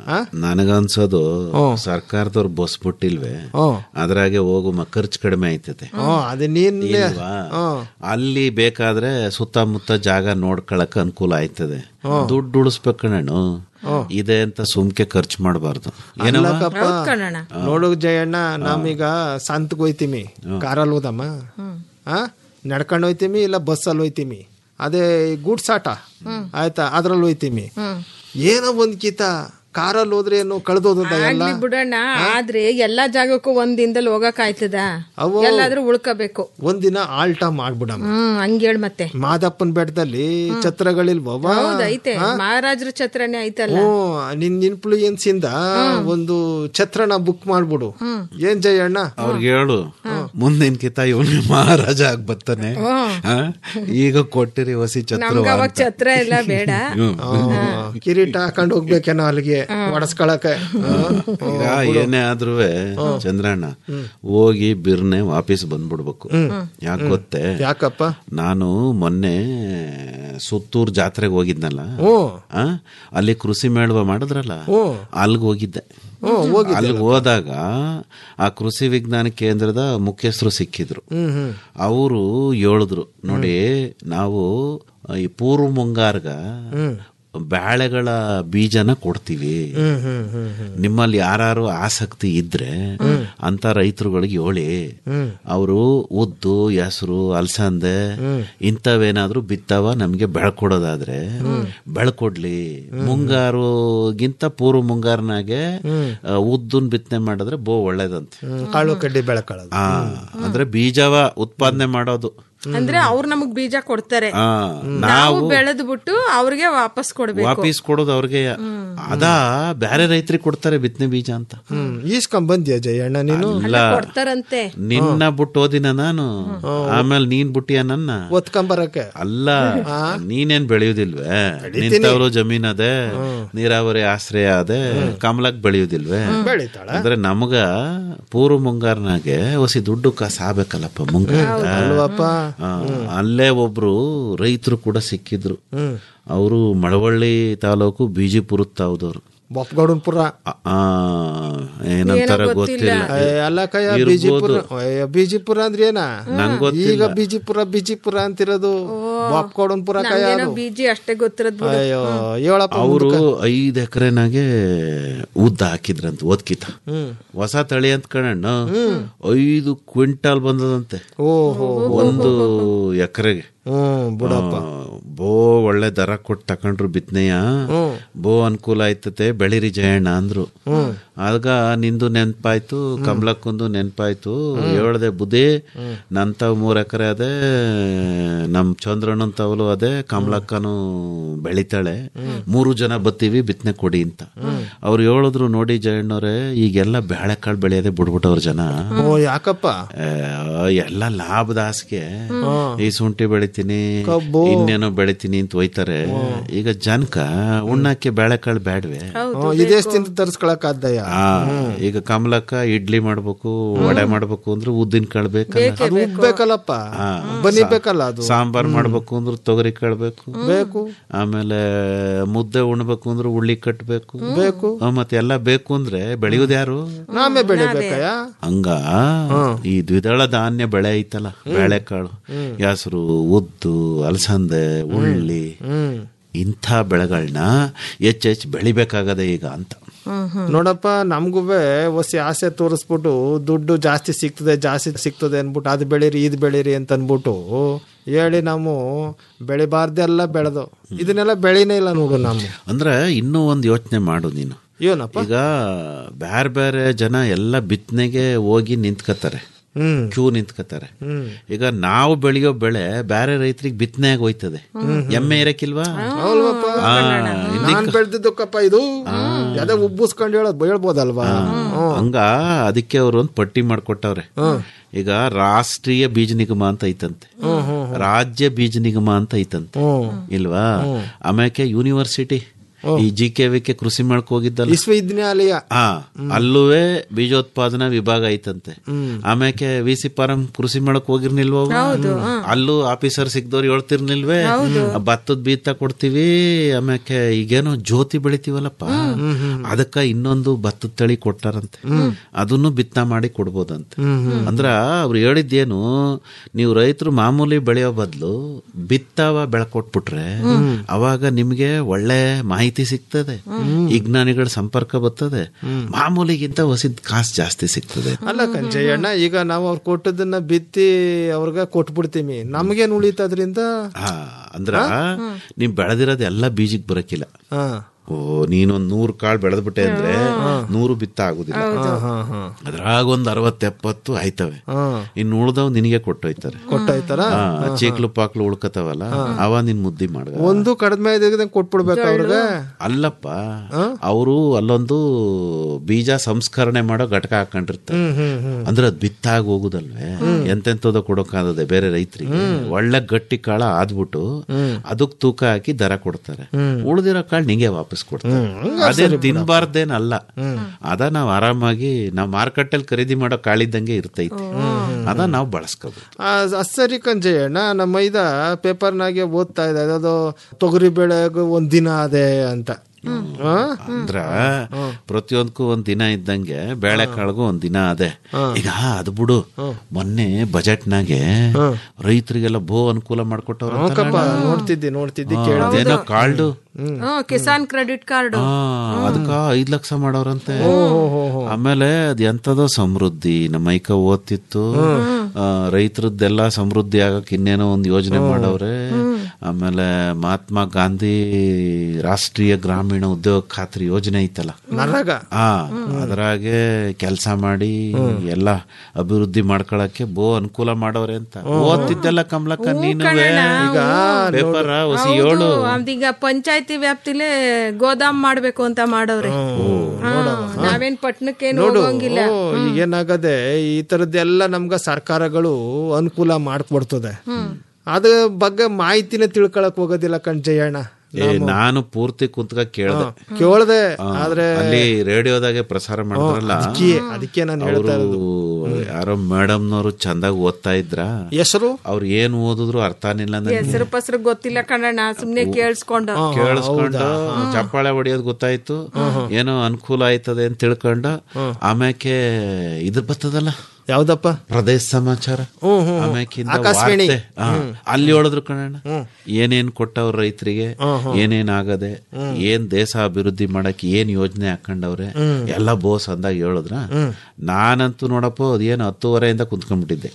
ನನಗನ್ಸೋದು ಸರ್ಕಾರದವ್ರು ಬಸ್ ಬಿಟ್ಟಿಲ್ವೇ ಅದ್ರಾಗೆ ಹೋಗು ಮ ಖರ್ಚು ಕಡಿಮೆ ಆಯ್ತದೆ ಹ್ಮ್ ಅದು ನೀನ್ ಇಲ್ವಾ? ಅಲ್ಲಿ ಬೇಕಾದ್ರೆ ಸುತ್ತಮುತ್ತ ಜಾಗ ನೋಡ್ಕೊಳಕ್ ಅನುಕೂಲ ಆಯ್ತದೆ ದುಡ್ಡು ಉಳಿಸ್ಬೇಕಣ್ಣು ಇದೆ ಅಂತ ಸುಮ್ಕೆ ಖರ್ಚು ಮಾಡಬಾರ್ದು ಏನವ ಅಲ್ಲಕ್ಕಪ್ಪ ಕಣಣ್ಣ ನೋಡು ಜಯಣ್ಣ ನಾಮೀಗ ಸಂತಕ್ ಹೋಯ್ತಿಮಿ ಕಾರಲ್ಲಿ ಹೋದಮ್ಮ ಆ ನಡ್ಕೊಂಡು ಹೋಯ್ತಿಮಿ ಇಲ್ಲ ಬಸ್ಸಲ್ಲಿ ಹೋಯ್ತಿಮಿ ಅದೇ ಗೂಡ್ಸ್ ಆಟ ಆಯ್ತಾ ಅದ್ರಲ್ಲಿ ಹೋಯ್ತಿಮಿ ಏನೋ ಒಂದ್ ಕಿತ ಕಾರಲ್ಲಿ ಹೋದ್ರೆ ಏನು ಕಳ್ದೋದದ ಎಲ್ಲ ಆಗ್ಲಿ ಬಿಡಣ್ಣ ಆದ್ರೆ ಎಲ್ಲಾ ಜಾಗಕ್ಕೂ ಒಂದ್ ದಿನದಲ್ಲಿ ಹೋಗಕ್ ಆಯ್ತದ ಅವು- ಎಲ್ಲಾದ್ರೂ ಉಳ್ಕೋಬೇಕು ಒಂದಿನ ಆಲ್ಟ ಮಾಡ್ಬಿಡಮ್ಮ ಹ್ಮ್ ಹಂಗೇಳ್ ಮತ್ತೆ ಮಾದಪ್ಪನ ಬೆಟ್ಟದಲ್ಲಿ ಛತ್ರಗಳಿಲ್ವವ ಹೌದೈತೆ ಮಹಾರಾಜರ ಛತ್ರನೇ ಐತಲ್ಲ ಹ್ಮ್ ನಿನ್ ಇನ್ಫ್ಲೂಯೆನ್ಸ್ ಇಂದ ಒಂದು ಛತ್ರನ ಬುಕ್ ಮಾಡ್ಬಿಡು ಏನ್ ಜಯಣ್ಣ ಅವ್ರಿಗೆ ಹೇಳು ಮುಂದಿನ ಕಿತ ಇವನು ಮಹಾರಾಜ ಆಗ್ ಬರ್ತಾನೆ ಆ? ಈಗ ಕೊಟ್ಟಿರಿ ಹೊಸಿ ಛತ್ರ ನಮ್ಗ ಅವಾಗ ಛತ್ರ ಎಲ್ಲ ಬೇಡ ಹ್ಮ್. ಕಿರೀಟ ಹಾಕೊಂಡು ಹೋಗ್ಬೇಕೇನೋ ಅಲ್ಲಿಗೆ ಒಡಸ್ಕೊಳಕ್ಕೆ ಈಗ ಏನೇ ಆದ್ರೂ ಚಂದ್ರಣ್ಣ ಹೋಗಿ ಬಿರ್ನೆ ವಾಪಸ್ ಬಂದ್ಬಿಡ್ಬೇಕು ಯಾಕೆ ಗೊತ್ತೇ ಯಾಕಪ್ಪ ನಾನು ಮೊನ್ನೆ ಸುತ್ತೂರ್ ಜಾತ್ರೆಗೆ ಹೋಗಿದ್ನಲ್ಲ ಆ? ಅಲ್ಲಿ ಕೃಷಿ ಮೇಳವ ಮಾಡಿದ್ರಲ್ಲ ಅಲ್ಲಿಗೆ ಹೋಗಿದ್ದೆ ಅಲ್ಲಿಗೆ ಹೋದಾಗ ಆ ಕೃಷಿ ವಿಜ್ಞಾನ ಕೇಂದ್ರದ ಮುಖ್ಯಸ್ಥರು ಸಿಕ್ಕಿದ್ರು ಅವರು ಹೇಳಿದ್ರು ನೋಡಿ ನಾವು ಈ ಪೂರ್ವ ಮುಂಗಾರ್ಗ ಬ್ಯಾಳೆಗಳ ಬೀಜನ ಕೊಡ್ತೀವಿ ನಿಮ್ಮಲ್ಲಿ ಯಾರು ಆಸಕ್ತಿ ಇದ್ರೆ ಅಂತ ರೈತರುಗಳಿಗೆ ಹೇಳಿ ಅವರು ಉದ್ದು ಹೆಸರು ಅಲಸಂದೆ ಇಂಥವೇನಾದ್ರೂ ಬಿತ್ತವ ನಮ್ಗೆ ಬೆಳ್ಕೊಡೋದಾದ್ರೆ ಬೆಳ್ಕೊಡ್ಲಿ ಮುಂಗಾರುಗಿಂತ ಪೂರ್ವ ಮುಂಗಾರಿನಾಗೆ ಆ, ಉದ್ದುನ್ ಬಿತ್ತನೆ ಮಾಡಿದ್ರೆ ಬೋ ಒಳ್ಳೇದಂತೆ ಹ್ಮ್, ಕಾಳು ಕಡ್ಡಿ ಬೆಳಕೊಳ್ಳೋದು ಆ ಅಂದ್ರೆ ಬೀಜವ ಉತ್ಪಾದನೆ ಮಾಡೋದು ಅಂದ್ರೆ ಅವ್ರು ನಮಗ್ ಬೀಜ ಕೊಡ್ತಾರೆ ಆ ನಾವು ನಾವು ಬೆಳೆದ್ ಬಿಟ್ಟು ಅವ್ರಿಗೆ ವಾಪಸ್ ಕೊಡ್ಬೇಕು ವಾಪಸ್ ಕೊಡೋದು ಅವ್ರಿಗೆ ಅದ ಬೇರೆ ರೈತರಿಗೆ ಕೊಡ್ತಾರೆ ಬಿತ್ತನೆ ಬೀಜ ಅಂತ ಹ್ಮ್ ಈಸ್ಕೊಂಡ್ ಬಂದ್ಯಾ ಜಯಣ್ಣ ನೀನು ಇಲ್ಲ ಕೊಡ್ತಾರಂತೆ ನಿನ್ನ ಬಿಟ್ಟು ಓದಿನ ನಾನು ಆಮೇಲೆ ನೀನ್ ಬಿಟ್ಟಿಯ ನನ್ನ ಒತ್ಕೊಂಬರಕ್ಕೆ ಅಲ್ಲ ನೀನೇನ್ ಬೆಳೆಯುದಿಲ್ವೇ ನಿಂತವ್ರು ಜಮೀನ್ ಅದೇ ನೀರಾವರಿ ಆಶ್ರಯ ಅದೇ ಕಮಲಕ್ ಬೆಳೆಯುದಿಲ್ವೇ ಬೆಳಿತಾಳ ಅಂದ್ರೆ ನಮಗ ಪೂರ್ವ ಮುಂಗಾರ್ನಾಗೆ ಹೊಸಿ ದುಡ್ಡು ಕಾಸು ಆಗ್ಬೇಕಲ್ಲಪ್ಪ ಮುಂಗಾರ ಅಲ್ವಪ್ಪ ಅಲ್ಲೇ ಒಬ್ರು ರೈತರು ಕೂಡ ಸಿಕ್ಕಿದ್ರು ಅವರು ಮಳವಳ್ಳಿ ತಾಲೂಕು ಬಿಜಿಪುರ ತಾವ್ದವ್ರು ಬೊಪ್ಪಗೌಡನ್ಪುರ ಆ- ಆ, ಏನಂತಾರ ಗೊತ್ತಿಲ್ಲ ಏ, ಅಲ್ಲ ಕಯ್ಯ ಇರ್ಬೋದು. ಬಿಜಿಪುರ ಏ, ಬಿಜಿಪುರ ಅಂದ್ರೆ ಏನ ನಂಗ್ ಗೊತ್ತಿಲ್ಲ. ಈಗ ಬಿಜಿಪುರ ಬಿಜಿಪುರ ಅಂತಿರೋದು ಬೊಪ್ಪಗೌಡನ್ಪುರ ಕಯ್ಯ ಏನೋ ಬೀಜಿ ಅಷ್ಟೇ ಗೊತ್ತಿರೋದ್ ಬಿಡು ಅಯ್ಯೋ ಹೇಳಪ್ಪ ಅವರು ಐದ್ ಎಕರೆನಾಗೆ ಉದ್ದ ಹಾಕಿದ್ರಂತ ಓದ್ಕಿತ ಹೊಸ ತಳಿ ಅಂತ ಕಣಣ್ಣ ಐದು ಕ್ವಿಂಟಾಲ್ ಬಂದದಂತೆ ಓಹೋ ಒಂದು ಎಕರೆಗೆ ಹ್ಮ್ ಬಿಡಪ್ಪ ಬೋ ಒಳ್ಳೆ ದರ ಕೊಟ್ಟು ತಕೊಂಡ್ರು ಬಿತ್ನೆಯ ಬೋ ಅನುಕೂಲ ಆಯ್ತತೆ ಬೆಳಿರಿ ಜಯಣ್ಣ ಅಂದ್ರು ಆಗ ನಿಂದು ನೆನ್ಪಾಯ್ತು ಕಮಲಕ್ಕೊಂದು ನೆನ್ಪಾಯ್ತು ಹೇಳ್ದೆ ಬುದ್ಧಿ ನಂತವ್ ಮೂರ್ ಎಕರೆ ಅದೇ ನಮ್ ಚಂದ್ರಣ್ಣನ್ ತವಲು ಅದೇ ಕಮಲಕ್ಕನು ಬೆಳಿತಾಳೆ ಮೂರು ಜನ ಬತ್ತೀವಿ ಬಿತ್ತನೆ ಕೊಡಿ ಅಂತ ಅವ್ರು ಹೇಳಿದ್ರು ನೋಡಿ ಜಯಣ್ಣವ್ರೆ ಈಗೆಲ್ಲ ಬೇಳೆಕಾಳು ಬೆಳೆಯೋದೇ ಬಿಡ್ಬಿಟ್ಟವ್ರ ಜನ ಓ ಯಾಕಪ್ಪ ಆ, ಎಲ್ಲ ಲಾಭದ ಆಸೆಗೆ ಈ ಶುಂಠಿ ಬೆಳಿತೀನಿ ಕಬ್ಬು. ಇನ್ನೇನೋ ಬೆಳಿತೀನಿ ಅಂತ ಹೋಯ್ತಾರೆ ಈಗ ಜನಕ ಉಣ್ಣಕ್ಕೆ ಬೇಳೆಕಾಳು ಬೇಡವೆ ಹ್ಮ್, ಇದೆಷ್ಟಿಂದ ತರ್ಸ್ಕೊಳಕ್ ಆದ್ದಯ್ಯ ಆ, ಈಗ ಕಮಲಕ್ಕ ಇಡ್ಲಿ ಮಾಡ್ಬೇಕು ವಡೆ ಮಾಡ್ಬೇಕು ಅಂದ್ರೆ ಉದ್ದಿನ ಕಾಳು ಬೇಕಲ್ಲ ಅದು ಉಬ್ಬೇಕಲ್ಲಪ್ಪ ಬನ್ನಿ ಬೇಕಲ್ಲ ಅದು ಸಾಂಬಾರ್ ಮಾಡ್ಬೇಕು ಅಂದ್ರೆ ತೊಗರಿ ಕಾಳು ಬೇಕು ಬೇಕು ಆಮೇಲೆ ಮುದ್ದೆ ಉಣ್ಬೇಕು ಅಂದ್ರೆ ಉಳ್ಳಿ ಕಟ್ಬೇಕು ಬೇಕು ಆ, ಮತ್ತೆ ಎಲ್ಲ ಬೇಕು ಅಂದ್ರೆ ಬೆಳೆಯೋದು ಯಾರು ನಾಮೇ ಬೆಳಿಬೇಕಯ್ಯ ಹಂಗ ಈ ದ್ವಿದಳ ಧಾನ್ಯ ಬೆಳೆ ಐತಲ್ಲ ಬೇಳೆಕಾಳು ಹೆಸರು ಉದ್ದು ಅಲಸಂದೆ ಉಳ್ಳಿ ಇಂಥ ಬೆಳೆಗಳನ್ನ ಹೆಚ್ಚೆಚ್ಚು ಬೆಳಿಬೇಕಾಗದೆ ಈಗ ಅಂತ ನೋಡಪ್ಪ ನಮ್ಗುವೆ ಒಸಿ ಆಸೆ ತೋರಿಸ್ಬಿಟ್ಟು ದುಡ್ಡು ಜಾಸ್ತಿ ಸಿಗ್ತದೆ ಜಾಸ್ತಿ ಸಿಗ್ತದೆ ಅನ್ಬಿಟ್ಟು ಅದು ಬೆಳೀರಿ ಇದು ಬೆಳೀರಿ ಅಂತ ಅನ್ಬಿಟ್ಟು ಹೇಳಿ ನಾವು ಬೆಳಿಬಾರ್ದೆಲ್ಲ ಬೆಳೆದು ಇದನ್ನೆಲ್ಲ ಬೆಳಿನೇ ಇಲ್ಲ ನೋಡು ನಾವು ಅಂದ್ರೆ ಇನ್ನೂ ಒಂದು ಯೋಚನೆ ಮಾಡು ನೀನು ಏನಪ್ಪ ಈಗ ಬೇರೆ ಬೇರೆ ಜನ ಎಲ್ಲ ಬಿತ್ತನೆಗೆ ಹೋಗಿ ನಿಂತ್ಕತಾರೆ ಹ್ಮ್ ಕ್ಯೂ ನಿಂತ್ಕತಾರೆ ಈಗ ನಾವು ಬೆಳೆಯೋ ಬೆಳೆ ಬೇರೆ ರೈತರಿಗೆ ಬಿತ್ತನೆಯಾಗ ಹೋಯ್ತದೆ ಎಮ್ಮೆ ಇರಕ್ಕಿಲ್ವಾ ಹೌಲ್ವಪ್ಪ ಆ, ನಾನ್ ಬೆಳ್ದಿದ್ದಕ್ಕಪ್ಪ ಇದು ಯಾವ್ದೋ ಉಬ್ಬಿಸ್ಕೊಂಡು ಹೇಳೋದು ಹೇಳ್ಬೋದಲ್ವಾ ಹಂಗ ಅದಕ್ಕೆ ಅವ್ರು ಒಂದು ಪಟ್ಟಿ ಮಾಡ್ಕೊಟ್ಟವ್ರೆ ಈಗ ರಾಷ್ಟ್ರೀಯ ಬೀಜ ನಿಗಮ ಅಂತ ಐತಂತೆ ರಾಜ್ಯ ಬೀಜ ನಿಗಮ ಅಂತ ಐತಂತೆ ಇಲ್ವಾ ಆಮ್ಯಾಕೆ ಯೂನಿವರ್ಸಿಟಿ ಈ ಜಿ ಕೆ ವಿ ಕೆ ಕೃಷಿ ಮೇಳಕ್ ಹೋಗಿದ್ದಲ್ಲ ವಿಶ್ವವಿದ್ಯಾಲಯ ಹಾ ಅಲ್ಲೂವೇ ಬೀಜೋತ್ಪಾದನಾ ವಿಭಾಗ ಐತಂತೆ ಆಮ್ಯಾಕೆ ವಿ ಸಿ ಫಾರಂ ಕೃಷಿ ಮೇಳಕ್ ಹೋಗಿರ್ನಿಲ್ವ ಅವು? ಅಲ್ಲೂ ಆಫೀಸರ್ ಸಿಗ್ದವ್ರು ಹೇಳ್ತಿರ್ನಿಲ್ವೇ ಭತ್ತದ ಬೀಜ ಕೊಡ್ತೀವಿ ಆಮ್ಯಾಕೆ ಈಗೇನೋ ಜ್ಯೋತಿ ಬೆಳಿತೀವಲ್ಲಪ್ಪ ಅದಕ್ಕ ಇನ್ನೊಂದು ಭತ್ತದ ತಳಿ ಕೊಟ್ಟಾರಂತೆ ಅದನ್ನು ಬಿತ್ತನೆ ಮಾಡಿ ಕೊಡ್ಬೋದಂತೆ ಅಂದ್ರ ಅವ್ರು ಹೇಳಿದ್ದೇನು ನೀವು ರೈತರು ಮಾಮೂಲಿ ಬೆಳೆಯೋ ಬದಲು ಬಿತ್ತವ ಬೆಳ್ಕೊಟ್ಬಿಟ್ರೆ ಅವಾಗ ನಿಮ್ಗೆ ಒಳ್ಳೆ ಮಾಹಿತಿ ಸಿಗ್ತದೆ ವಿಜ್ಞಾನಿಗಳ ಸಂಪರ್ಕ ಬರ್ತದೆ ಮಾಮೂಲಿಗಿಂತ ಹೊಸಿದ್ ಕಾಸು ಜಾಸ್ತಿ ಸಿಗ್ತದೆ ಅಲ್ಲ ಕಂಚಯ್ಯಣ್ಣ ಈಗ ನಾವು ಅವ್ರು ಕೊಟ್ಟದನ್ನ ಬಿತ್ತಿ ಅವ್ರಿಗೆ ಕೊಟ್ಬಿಡ್ತೀವಿ ನಮ್ಗೇನ್ ಉಳಿತದ್ರಿಂದ ಹಾ ಅಂದ್ರ ನೀವ್ ಬೆಳೆದಿರೋದು ಎಲ್ಲ ಬೀಜಕ್ ಬರಕಿಲ್ಲ ಹಾ ಓ ನೀನೊಂದ್ ನೂರು ಕಾಳು ಬೆಳೆದ್ಬಿಟ್ಟೆ ಅಂದ್ರೆ ನೂರು ಬಿತ್ತ ಆಗುದಿಲ್ಲ ಅದ್ರಾಗ ಒಂದ್ ಅರವತ್ ಎಪ್ಪತ್ತು ಆಯ್ತವೆ ಇನ್ನು ಉಳ್ದವ್ ನಿನಗೆ ಕೊಟ್ಟೋಯ್ತಾರೆ ಕೊಟ್ಟಾಯ್ತಾರ ಹಾ, ಚೀಕ್ಲು ಪಾಕ್ಲು ಉಳ್ಕತಾವಲ್ಲ ಅವ ನಿನ್ ಮುದ್ದಿ ಮಾಡ ಒಂದು ಕಡಿಮೆ ಇದ್ದಂಗೆ ಕೊಟ್ಬಿಡ್ಬೇಕು ಅವ್ರಿಗೆ ಅಲ್ಲಪ್ಪ ಅವರು ಅಲ್ಲೊಂದು ಬೀಜ ಸಂಸ್ಕರಣೆ ಮಾಡೋ ಘಟಕ ಹಾಕೊಂಡಿರ್ತಾರೆ ಅಂದ್ರೆ ಅದ್ ಬಿತ್ತಾಗ ಹೋಗುದಲ್ವೇ ಎಂತೆಂತದ ಕೊಡೋಕಾಗದೆ ಬೇರೆ ರೈತರಿಗೆ ಒಳ್ಳೆ ಗಟ್ಟಿ ಕಾಳ ಆದ್ಬಿಟ್ಟು ಅದಕ್ ತೂಕ ಹಾಕಿ ದರ ಕೊಡ್ತಾರೆ ಉಳ್ದಿರೋ ಕಾಳು ನಿಂಗೆ ವಾಪಸ್ ಕೊಡ್ತಾರೆ ಅದೇ ತಿನ್ಬಾರ್ದೇನಲ್ಲ ಅದ ನಾವ್ ಆರಾಮಾಗಿ ನಾವ್ ಮಾರ್ಕೆಟಲ್ಲಿ ಖರೀದಿ ಮಾಡೋ ಕಾಳಿದ್ದಂಗೆ ಇರ್ತೈತಿ ಅದ ನಾವು ಬಳಸ್ಕೋಬೇಕು ಆ, ಅದ್ ಸರಿ ಕಂಜಯ್ಯಣ್ಣ ನಮ್ಮ ಮೈದ ಪೇಪರ್ನಾಗೆ ಓದ್ತಾ ಇದೆ ಅದಾವುದು ತೊಗರಿ ಬೆಳೆಗೆ ಒಂದ್ ದಿನ ಅದೇ ಅಂತ ಆ? ಅಂದ್ರ ಪ್ರತಿಯೊಂದಕ್ಕೂ ಒಂದ್ ದಿನ ಇದ್ದಂಗೆ ಬೇಳೆ ಕಾಳಿಗೂ ಒಂದ್ ದಿನ ಅದೇ ಈಗ ಅದು ಬಿಡು ಮೊನ್ನೆ ಬಜೆಟ್ನಾಗೆ ರೈತರಿಗೆಲ್ಲ ಬಹು ಅನುಕೂಲ ಮಾಡ್ಕೊಟ್ಟವ್ರ ಕಪ್ಪ ನೋಡ್ತಿದ್ದಿ ನೋಡ್ತಿದ್ದಿ ಕೇಳ ಅದೇನೋ ಕಾಲ್ಡು ಹ್ಮ್ ಕಿಸಾನ್ ಕ್ರೆಡಿಟ್ ಕಾರ್ಡ್ ಆ, ಅದಕ್ಕ ಐದ್ ಲಕ್ಷ ಮಾಡವ್ರಂತೆ ಆಮೇಲೆ ಅದ್ ಎಂತದೋ ಸಮೃದ್ಧಿ ನಮ್ಮ ಮೈಕ ಓದ್ತಿತ್ತು ಆ, ರೈತರದ್ದೆಲ್ಲ ಸಮೃದ್ಧಿ ಆಗಕ್ ಇನ್ನೇನೋ ಒಂದ್ ಯೋಜನೆ ಮಾಡವ್ರೆ ಆಮೇಲೆ ಮಹಾತ್ಮ ಗಾಂಧಿ ರಾಷ್ಟ್ರೀಯ ಗ್ರಾಮೀಣ ಉದ್ಯೋಗ ಖಾತ್ರಿ ಯೋಜನೆ ಐತಲ್ಲ ನರಗ ಆ ಅದ್ರಾಗೆ ಕೆಲಸ ಮಾಡಿ ಎಲ್ಲ ಅಭಿವೃದ್ಧಿ ಮಾಡ್ಕೊಳಕ್ಕೆ ಬೋ ಅನುಕೂಲ ಮಾಡವ್ರೆ ಅಂತ ಓದ್ತಿದ್ದೆಲ್ಲ ಕಮಲಕ್ಕ ನೀನು ಈಗ ಪೇಪರ್ ಹೊಸಿ ಏಳು ಈಗ ಪಂಚಾಯತಿ ವ್ಯಾಪ್ತಿಲೇ ಗೋದಾಮ್ ಮಾಡ್ಬೇಕು ಅಂತ ಮಾಡವ್ರೆ ಹಾ, ನಾವೇನ್ ಪಟ್ನಕ್ಕೇನು ಹೋಗಂಗಿಲ್ಲ ಓ, ಈಗೇನಾಗದೆ ಈ ತರದ್ದೆಲ್ಲ ನಮ್ಗ ಸರ್ಕಾರಗಳು ಅನುಕೂಲ ಮಾಡ್ಕೊಡ್ತದೆ ಅದ್ರ ಬಗ್ಗೆ ಮಾಹಿತಿನ ತಿಳ್ಕೊಳಕ್ ಹೋಗೋದಿಲ್ಲ ಕಣ್ಜಯ್ಯಣ್ಣ ಏ, ನಾನು ಪೂರ್ತಿ ಕುಂತ್ಕ ಕೇಳ್ದೆ ಕೇಳ್ದೆ ಆ, ಆದ್ರೆ ಅಲ್ಲಿ ರೇಡಿಯೋದಾಗೆ ಪ್ರಸಾರ ಮಾಡಿದ್ರಲ್ಲ ಅದಕ್ಕೆ ಅದಕ್ಕೆ ನಾನು ಅವರು ಹೇಳ್ತಾ ಇರೋದು ಯಾರೋ ಮೇಡಮ್ನವರು ಚಂದಾಗಿ ಓದ್ತಾ ಇದ್ರ ಹೆಸರು ಅವ್ರು ಏನ್ ಓದಿದ್ರು ಅರ್ಥನಿಲ್ಲ ನನಗೆ ಹೆಸರು ಪಸರು ಗೊತ್ತಿಲ್ಲ ಕಣಣ್ಣ ಸುಮ್ನೆ ಕೇಳಿಸ್ಕೊಂಡು ಕೇಳಿಸ್ಕೊಂಡು ಚಪ್ಪಾಳೆ ಹೊಡಿಯೋದು ಗೊತ್ತಾಯ್ತು ಏನೋ ಅನುಕೂಲ ಆಯ್ತದೆ ಅಂತ ತಿಳ್ಕೊಂಡು ಆಮ್ಯಾಕೆ ಇದ್ರ ಬರ್ತದಲ್ಲ ಯಾವ್ದಪ್ಪ ಪ್ರದೇಶ ಸಮಾಚಾರ ಆಮ್ಯಾಕಿಂದ ಆಕಾಶವಾಣಿ. ವಾರ್ತೆ. ಹಾ, ಅಲ್ಲಿ ಹೇಳಿದ್ರು ಕಣಣ್ಣ ಏನೇನ್ ಕೊಟ್ಟವ್ರ ರೈತರಿಗೆ ಏನೇನ್ ಆಗದೆ ಏನ್ ದೇಶ ಅಭಿವೃದ್ಧಿ ಮಾಡಕ್ ಏನ್ ಯೋಜನೆ ಹಾಕೊಂಡವ್ರೆ ಎಲ್ಲ ಬೋಸ್ ಅಂದಾಗ ಹೇಳಿದ್ರ ನಾನಂತೂ ನೋಡಪ್ಪ ಅದೇನು ಹತ್ತುವರೆಯಿಂದ ಕುಂತ್ಕೊಂಡ್ಬಿಟ್ಟಿದ್ದೆ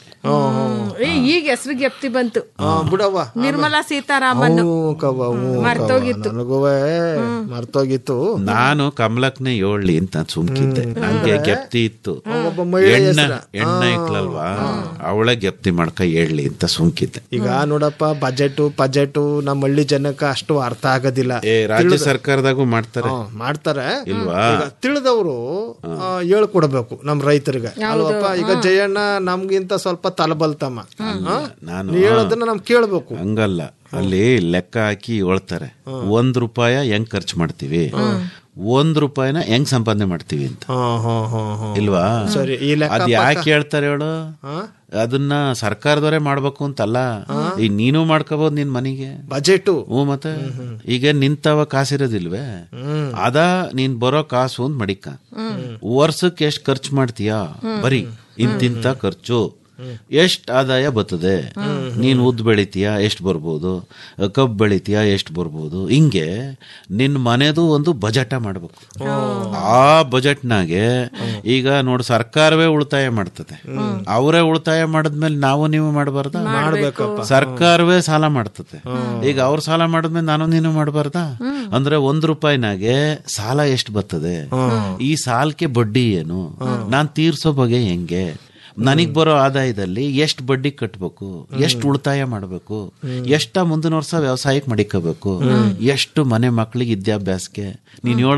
ಏ, ಈಗ ಹೆಸರಿಗೆ ಎಪ್ತಿ ಬಂತು ಆ, ಬಿಡವ್ವ ನಿರ್ಮಲಾ ಸೀತಾರಾಮನ್ ಹ್ಞೂ ಕವ್ವ, ಹ್ಞೂ ಕವ್ವ. ಮರ್ತೋಗಿತ್ತು. ನನಗುವೆ ಮರ್ತೋಗಿತ್ತು ನಾನು ಕಮಲಕ್ನೆ ಏಳ್ಲಿ ಅಂತ ಸುಮ್ಕಿದ್ದೆ ನಂಗೆ ಗೆಪ್ತಿ ಇತ್ತು ಒಬ್ಬ ಮಹಿಳೆ ಎಣ್ಣ ಹೆಸ್ರ. ಎಣ್ಣ ಇಕ್ಲಲ್ವಾ ಅವಳೆ ಗೆಪ್ತಿ ಮಾಡ್ಕ ಏಳ್ಲಿ ಅಂತ ಸುಮ್ಕಿದ್ದೆ ಈಗ ನೋಡಪ್ಪ ಬಜೆಟ್ ಬಜೆಟ್ ನಮ್ಮ ಹಳ್ಳಿ ಜನಕ್ಕೆ ಅಷ್ಟು ಅರ್ಥ ಆಗೋದಿಲ್ಲ ಏ ರಾಜ್ಯ ಸರ್ಕಾರದಾಗೂ ಮಾಡ್ತಾರೆ ಹ್ಮ್, ಮಾಡ್ತಾರೆ ಇಲ್ವಾ? ಈಗ ತಿಳಿದವರು ಹೇಳ್ಕೊಡ್ಬೇಕು ನಮ್ ರೈತರಿಗೆ ಅಲ್ವಪ್ಪ ಈಗ ಜಯಣ್ಣ ನಮ್ಗಿಂತ ಸ್ವಲ್ಪ ತಲಬಲ್ತಮ್ಮ ಹಾ? ನಾನು ನೀ ಹೇಳೋದನ್ನ ನಮ್ ಕೇಳ್ಬೇಕು ಹಂಗಲ್ಲ ಅಲ್ಲಿ ಲೆಕ್ಕ ಹಾಕಿ ಹೇಳ್ತಾರೆ ಒಂದ್ ರೂಪಾಯ ಹೆಂಗ್ ಖರ್ಚು ಮಾಡ್ತೀವಿ ಒಂದ್ ರೂಪಾಯಿನ ಹೆಂಗ್ ಸಂಪಾದನೆ ಮಾಡ್ತೀವಿ ಅಂತ ಹ್ಮ್, ಹ್ಮ್, ಹ್ಮ್, ಹ್ಮ್. ಇಲ್ವಾ ಸರಿ, ಈ ಲೆಕ್ಕ ಅದ್ ಯಾಕೆ ಹೇಳ್ತಾರೆ ಹೇಳು ಅದನ್ನ ಸರ್ಕಾರದವರೇ ಮಾಡ್ಬೇಕು ಅಂತಲ್ಲ ಈಗ ನೀನು ಮಾಡ್ಕೋಬಹುದು ನಿನ್ ಮನೆಗೆ ಬಜೆಟ್ ಹ್ಞೂ ಮತ್ತೆ ಈಗ ನಿಂತವ ಕಾಸಿರೋದಿಲ್ವೇ ಅದ ನೀನ್ ಬರೋ ಕಾಸು ಅಂತ ಮಡಿಕ ವರ್ಷಕ್ಕೆ ಎಷ್ಟ್ ಖರ್ಚು ಮಾಡ್ತೀಯಾ ಬರೀ ಇಂತಿಂತ ಖರ್ಚು ಎಷ್ಟ್ ಆದಾಯ ಬರ್ತದೆ ನೀನ್ ಉದ್ದು ಬೆಳಿತೀಯಾ ಎಷ್ಟ್ ಬರ್ಬೋದು ಕಬ್ಬು ಬೆಳಿತೀಯಾ ಎಷ್ಟ್ ಬರ್ಬೋದು ಹಿಂಗೆ ನಿನ್ ಮನೆದು ಒಂದು ಬಜೆಟ ಮಾಡ್ಬೇಕು ಆ ಬಜೆಟ್ನಾಗೆ ಈಗ ನೋಡು ಸರ್ಕಾರವೇ ಉಳಿತಾಯ ಮಾಡ್ತದೆ ಅವರೇ ಉಳಿತಾಯ ಮಾಡಿದ್ಮೇಲೆ ನಾವು ನೀವು ಮಾಡಬಾರ್ದ ಮಾಡ್ಬೇಕಪ್ಪ ಸರ್ಕಾರವೇ ಸಾಲ ಮಾಡ್ತದೆ ಈಗ ಅವ್ರು ಸಾಲ ಮಾಡಿದ್ಮೇಲೆ ನಾನು ನೀನು ಮಾಡಬಾರ್ದಾ ಅಂದ್ರೆ ಒಂದ್ ರೂಪಾಯಿನಾಗೆ ಸಾಲ ಎಷ್ಟು ಬರ್ತದೆ ಈ ಸಾಲಕ್ಕೆ ಬಡ್ಡಿ ಏನು ನಾನ್ ತೀರ್ಸೋ ಬಗೆ ಹೆಂಗೆ ನನಗ್ ಬರೋ ಆದಾಯದಲ್ಲಿ ಎಷ್ಟು ಬಡ್ಡಿ ಕಟ್ಬೇಕು ಎಷ್ಟು ಉಳಿತಾಯ ಮಾಡಬೇಕು ಎಷ್ಟ ಮುಂದಿನ ವರ್ಷ ವ್ಯವಸಾಯಕ್ಕೆ ಮಡಿಕೋಬೇಕು ಎಷ್ಟು ಮನೆ ಮಕ್ಳಿಗೆ ವಿದ್ಯಾಭ್ಯಾಸಕ್ಕೆ ನೀನ್ ಹೇಳ್ದಲ್ಲ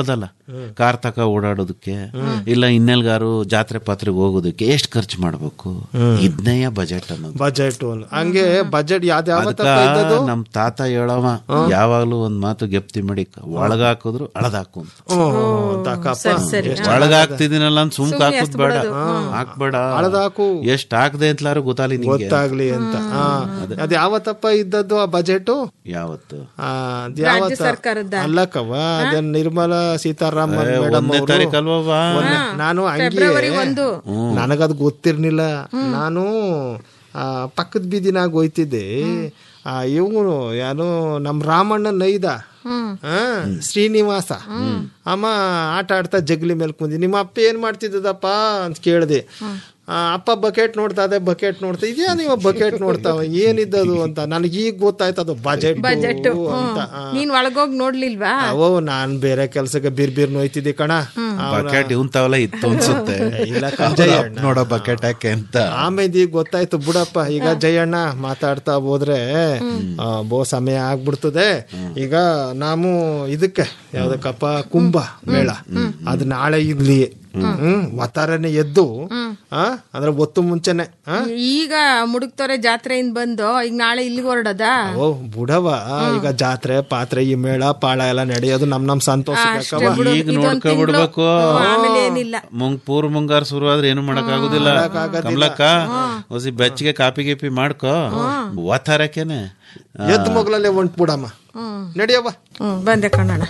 ಕಾರ್ ತಕ ಓಡಾಡೋದಕ್ಕೆ ಇಲ್ಲ ಇನ್ನೆಲ್ಗಾರು ಜಾತ್ರೆ ಪಾತ್ರೆಗೆ ಹೋಗೋದಕ್ಕೆ ಎಷ್ಟು ಖರ್ಚು ಮಾಡ್ಬೇಕು ಇದನ್ನೆಯ ಬಜೆಟ್ ಅನ್ನೋದು ಬಜೆಟ್ ಹಂಗೆ ಬಜೆಟ್ ಯಾವ್ದಾವ ಅದಕ್ಕ ನಮ್ ತಾತ ಹೇಳವ ಯಾವಾಗ್ಲೂ ಒಂದ್ ಮಾತು ಗೆಪ್ತಿ ಮಾಡಿ ಒಳಗಾಕಿದ್ರು ಅಳದಾಕು ಅಂತ ಒಳಗಾಗ್ತಿದ್ದೀನಲ್ಲ ಅಂತ ಸುಮ್ಕ ಹಾಕುದ್ ಬೇಡ ಹಾಕ್ಬೇಡ ಅಳದಾಕು. ಎಷ್ಟ್ ಹಾಕ್ದೆ ಅಂತಲಾರು ಗೊತ್ತಾಗ್ಲಿ ನಿಂಗೆ ಗೊತ್ತಾಗ್ಲಿ ಅಂತ ಹಾ. ಅದ್ ಯಾವತ್ತಪ್ಪ ಇದ್ದದ್ದು ಆ ಬಜೆಟ್ ಯಾವತ್ತು ರಾಜ್ಯ ಸರ್ಕಾರದ ಅಲ್ಲಕ್ಕವ ಅದೇನ್ ನಿರ್ಮಲಾ ಸೀತಾರಾಮನ್ ಏ, ಮೇಡಮ್ ಒಂದನೇ ತಾರೀಕು ಅಲ್ವವ್ವ? ನಾನು ಫೆಬ್ರವರಿ ಹಂಗೆ ಒಂದು ನನಗದ್ ಗೊತ್ತಿರ್ಲಿಲ್ಲ ನಾನು ಆ, ಪಕ್ಕದ ಬೀದಿನಾಗ ಹೋಯ್ತಿದ್ದೆ ಆ ಇವನು ಯಾರು ನಮ್ ರಾಮಣ್ಣ ನೈದ ಆ, ಶ್ರೀನಿವಾಸ ಅಮ್ಮ ಆಟ ಆಡ್ತಾ ಜಗ್ಲಿ ಮೇಲೆ ಕುಂದಿ ನಿಮ್ಮ ಅಪ್ಪ ಏನ್ ಮಾಡ್ತಿದ್ದದಪ್ಪ ಅಂತ ಕೇಳ್ದೆ ಆ, ಅಪ್ಪ ಬಕೆಟ್ ನೋಡ್ತಾ ಅದೇ ಬಕೆಟ್ ನೋಡ್ತಾ ಇದ್ಯಾ ನೀವು ಬಕೆಟ್ ನೋಡ್ತಾವ ಏನಿದ್ದದು ಅಂತ ನನಗೆ ಈಗ ಗೊತ್ತಾಯ್ತು ಅದು ಬಜೆಟ್ ಬಜೆಟ್ ಅಂತ ಆ. ನೀನ್ ಒಳಗೋಗ್ ನೋಡ್ಲಿಲ್ವಾ ಅವೋ ನಾನ್ ಬೇರೆ ಕೆಲ್ಸಕ್ಕೆ ಬಿರ್ ಬಿರ್ ನೋಯ್ತಿದ್ದೆ ಕಣ ಬಕೆಟ್ ಇವನ್ ತಾವಲ್ಲ ಇತ್ತು ಅನ್ಸುತ್ತೆ ಇಲ್ಲ ಕಣ್ ಜಯಣ್ಣ. ನೋಡೋ ಬಕೆಟ್ ಹಾಕೆ ಅಂತ ಆಮೇಲೆ ಈಗ ಗೊತ್ತಾಯ್ತು ಬಿಡಪ್ಪ ಈಗ ಜಯಣ್ಣ ಮಾತಾಡ್ತಾ ಹೋದ್ರೆ ಆ, ಬೋ ಸಮಯ ಆಗ್ಬಿಡ್ತದೆ ಈಗ ನಾವು ಇದಕ್ಕೆ ಯಾವ್ದಕ್ಕಪ್ಪ ಕುಂಭ ಮೇಳ ಅದು ನಾಳೆ ಇರ್ಲಿ ಹ್ಮ್ ವತಾರನೆ ಎದ್ದು ಆ ಅಂದ್ರೆ ಒತ್ತು ಮುಂಚೆನೆ ಆ ಈಗ ಮುಡುಕ್ತೊರೆ ಜಾತ್ರೆಯಿಂದ ಬಂದು ಈಗ ನಾಳೆ ಇಲ್ಲಿಗೆ ಹೊರಡದ ಓ ಬುಡವ ಈಗ ಜಾತ್ರೆ ಪಾತ್ರೆ ಈ ಮೇಳ ಪಾಳ ಎಲ್ಲ ನಡೆಯೋದು ನಮ್ ನಮ್ ಸಂತೋಷ ಈಗ ನೋಡ್ಕೊಬಿಡ್ಬೇಕು ಆಮೇಲೆ ಏನಿಲ್ಲ ಮುಂಗ್ ಪೂರ್ ಮುಂಗಾರು ಶುರು ಆದ್ರೆ ಏನು ಮಾಡಕ್ ಆಗುದಿಲ್ಲ ಕಮಲಕ್ಕ ಹೊಸಿ ಬೆಚ್ಚಗೆ ಕಾಪಿ ಗೀಪಿ ಮಾಡ್ಕೋ ಒತ್ತಾರಕ್ಕೇನೆ ಎದ್ದು ಮೊಗ್ಲಲ್ಲೇ ಹೊಂಟ್ ಬಿಡಮ್ಮ ನಡಿಯವ್ವ ಹ್ಮ್ ಬಂದೆ ಕಣ್ಣಣ್ಣ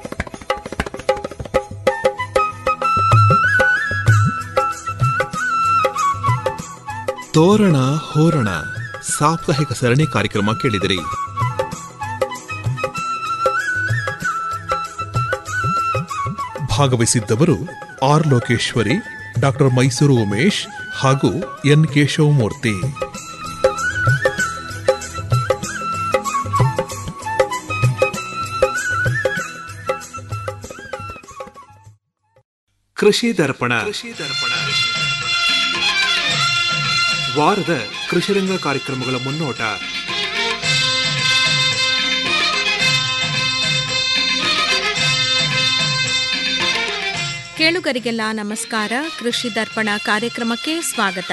ತೋರಣ ಹೋರಣ ಸಾಪ್ತಾಹಿಕ ಸರಣಿ ಕಾರ್ಯಕ್ರಮ ಕೇಳಿದಿರಿ ಭಾಗವಹಿಸಿದ್ದವರು ಆರ್ ಲೋಕೇಶ್ವರಿ ಡಾಕ್ಟರ್ ಮೈಸೂರು ಉಮೇಶ್ ಹಾಗೂ ಎನ್ ಕೇಶವಮೂರ್ತಿ ಕೃಷಿ ದರ್ಪಣ ಕೃಷಿ ದರ್ಪಣ ವಾರದ ಕೃಷಿರಂಗ ಕಾರ್ಯಕ್ರಮಗಳ ಮುನ್ನೋಟ ಕೇಳುಗರಿಗೆಲ್ಲ ನಮಸ್ಕಾರ ಕೃಷಿ ದರ್ಪಣ ಕಾರ್ಯಕ್ರಮಕ್ಕೆ ಸ್ವಾಗತ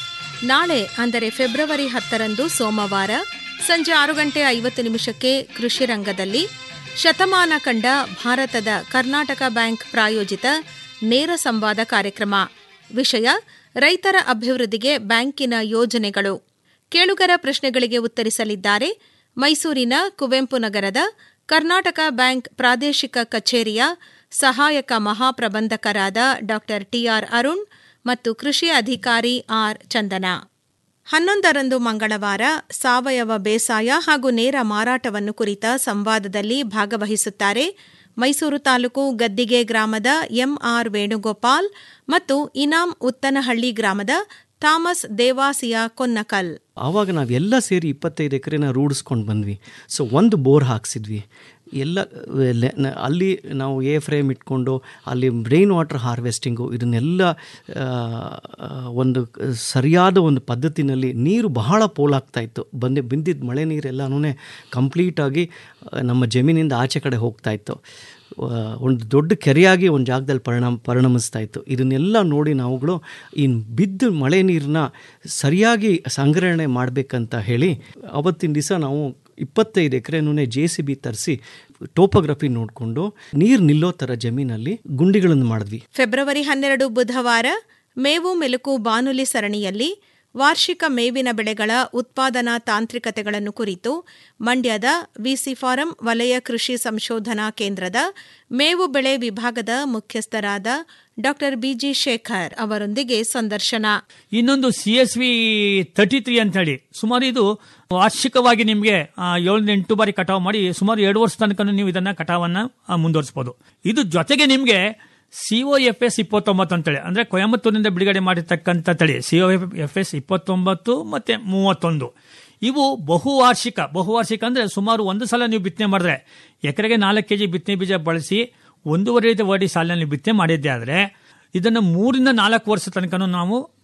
ನಾಳೆ ಅಂದರೆ ಫೆಬ್ರವರಿ ಹತ್ತರಂದು ಸೋಮವಾರ ಸಂಜೆ ಆರು ಗಂಟೆ ಐವತ್ತು ನಿಮಿಷಕ್ಕೆ ಕೃಷಿ ರಂಗದಲ್ಲಿ ಶತಮಾನ ಕಂಡ ಭಾರತದ ಕರ್ನಾಟಕ ಬ್ಯಾಂಕ್ ಪ್ರಾಯೋಜಿತ ನೇರ ಸಂವಾದ ಕಾರ್ಯಕ್ರಮ ವಿಷಯ ರೈತರ ಅಭಿವೃದ್ಧಿಗೆ ಬ್ಯಾಂಕಿನ ಯೋಜನೆಗಳು ಕೇಳುಗರ ಪ್ರಶ್ನೆಗಳಿಗೆ ಉತ್ತರಿಸಲಿದ್ದಾರೆ ಮೈಸೂರಿನ ಕುವೆಂಪು ನಗರದ ಕರ್ನಾಟಕ ಬ್ಯಾಂಕ್ ಪ್ರಾದೇಶಿಕ ಕಚೇರಿಯ ಸಹಾಯಕ ಮಹಾಪ್ರಬಂಧಕರಾದ ಡಾಕ್ಟರ್ ಟಿಆರ್ ಅರುಣ್ ಮತ್ತು ಕೃಷಿ ಅಧಿಕಾರಿ ಆರ್ ಚಂದನ ಹನ್ನೊಂದರಂದು ಮಂಗಳವಾರ ಸಾವಯವ ಬೇಸಾಯ ಹಾಗೂ ನೇರ ಮಾರಾಟವನ್ನು ಕುರಿತ ಸಂವಾದದಲ್ಲಿ ಭಾಗವಹಿಸುತ್ತಾರೆ ಮೈಸೂರು ತಾಲೂಕು ಗದ್ದಿಗೆ ಗ್ರಾಮದ ಎಂಆರ್ ವೇಣುಗೋಪಾಲ್ ಮತ್ತು ಇನಾಂ ಉತ್ತನಹಳ್ಳಿ ಗ್ರಾಮದ ಥಾಮಸ್ ದೇವಾಸಿಯಾ ಕೊನ್ನಕಲ್ ಆವಾಗ ನಾವೆಲ್ಲ ಸೇರಿ ಇಪ್ಪತ್ತೈದು ಎಕರೆನ ರೂಢಿಸ್ಕೊಂಡು ಬಂದ್ವಿ ಸೊ ಒಂದು ಬೋರ್ ಹಾಕ್ಸಿದ್ವಿ ಎಲ್ಲ ಲೆ- ನ- ಅಲ್ಲಿ ನಾವು ಎ ಫ್ರೇಮ್ ಇಟ್ಕೊಂಡು ಅಲ್ಲಿ ರೈನ್ ವಾಟರ್ ಹಾರ್ವೆಸ್ಟಿಂಗು ಇದನ್ನೆಲ್ಲ ಆ, ಆ, ಒಂದು ಸರಿಯಾದ ಒಂದು ಪದ್ಧತಿನಲ್ಲಿ ನೀರು ಬಹಳ ಪೋಲಾಗ್ತಾ ಇತ್ತು ಬಂದು ಬಿಂದಿದ್ದ ಮಳೆ ನೀರೆಲ್ಲನೂ ಕಂಪ್ಲೀಟಾಗಿ ಆ, ನಮ್ಮ ಜಮೀನಿಂದ ಆಚೆ ಕಡೆ ಹೋಗ್ತಾ ಇತ್ತು ಆ, ಒಂದು ದೊಡ್ಡ ಕೆರೆಯಾಗಿ ಒಂದು ಜಾಗದಲ್ಲಿ ಪರಿಣಾಮ ಪರಿಣಮಿಸ್ತಾ ಇತ್ತು ಇದನ್ನೆಲ್ಲ ನೋಡಿ ನಾವುಗಳು ಇನ್ನು ಬಿದ್ದ ಮಳೆ ನೀರನ್ನ ಸರಿಯಾಗಿ ಸಂಗ್ರಹಣೆ ಮಾಡಬೇಕಂತ ಹೇಳಿ ಅವತ್ತಿನ ದಿವಸ ನಾವು ಇಪ್ಪತ್ತೈದು ಎಕರೆನೂ ಜೆ ಸಿ ಬಿ ತರಿಸಿ ಟೋಪೋಗ್ರಫಿ ನೋಡಿಕೊಂಡು ನೀರು ನಿಲ್ಲೋ ಥರ ಜಮೀನಲ್ಲಿ ಗುಂಡಿಗಳನ್ನು ಮಾಡಿದ್ವಿ ಫೆಬ್ರವರಿ ಹನ್ನೆರಡು ಬುಧವಾರ ಮೇವು ಮೆಲುಕು ಬಾನುಲಿ ಸರಣಿಯಲ್ಲಿ ವಾರ್ಷಿಕ ಮೇವಿನ ಬೆಳೆಗಳ ಉತ್ಪಾದನಾ ತಾಂತ್ರಿಕತೆಗಳನ್ನು ಕುರಿತು ಮಂಡ್ಯದ ವಿಸಿ ಫಾರಂ ವಲಯ ಕೃಷಿ ಸಂಶೋಧನಾ ಕೇಂದ್ರದ ಮೇವು ಬೆಳೆ ವಿಭಾಗದ ಮುಖ್ಯಸ್ಥರಾದ ಡಾಕ್ಟರ್ ಬಿಜಿ ಶೇಖರ್ ಅವರೊಂದಿಗೆ ಸಂದರ್ಶನ ಇನ್ನೊಂದು C S V thirty three ಅಂತ ಹೇಳಿ ಸುಮಾರು ಇದು ವಾರ್ಷಿಕವಾಗಿ ನಿಮಗೆ ಏಳರಿಂದ ಎಂಟು ಬಾರಿ ಕಟಾವು ಮಾಡಿ ಸುಮಾರು ಎರಡು ವರ್ಷ ತನಕ ನೀವು ಇದನ್ನ ಕಟಾವನ್ನ ಆ, ಮುಂದುವರಿಸಬಹುದು ಇದು ಜೊತೆಗೆ ನಿಮಗೆ ಸಿಒ ಎಫ್ ಎಸ್ ಇಪ್ಪತ್ತೊಂಬತ್ತು ಅಂತೇಳಿ ಅಂದ್ರೆ ಕೊಯಮತ್ತೂರಿನಿಂದ ಬಿಡುಗಡೆ ಮಾಡಿರ್ತಕ್ಕಂಥ ತಳಿ ಸಿಒ ಎಫ್ ಎಸ್ ಇಪ್ಪತ್ತೊಂಬತ್ತು ಮತ್ತೆ ಮೂವತ್ತೊಂದು ಇವು ಬಹುವಾರ್ಷಿಕ ಬಹುವಾರ್ಷಿಕ ಅಂದ್ರೆ ಸುಮಾರು ಒಂದು ಸಲ ನೀವು ಬಿತ್ತನೆ ಮಾಡಿದ್ರೆ ಎಕರೆಗೆ ನಾಲ್ಕು ಕೆಜಿ ಬಿತ್ತನೆ ಬೀಜ ಬಳಸಿ ಒಂದೂವರೆ ವಡಿ ಸಾಲಿನಲ್ಲಿ ಬಿತ್ತನೆ ಮಾಡಿದ್ದೆ ಆದ್ರೆ ಇದನ್ನು ಮೂರಿಂದ ನಾಲ್ಕು ವರ್ಷ ತನಕ ನಾವು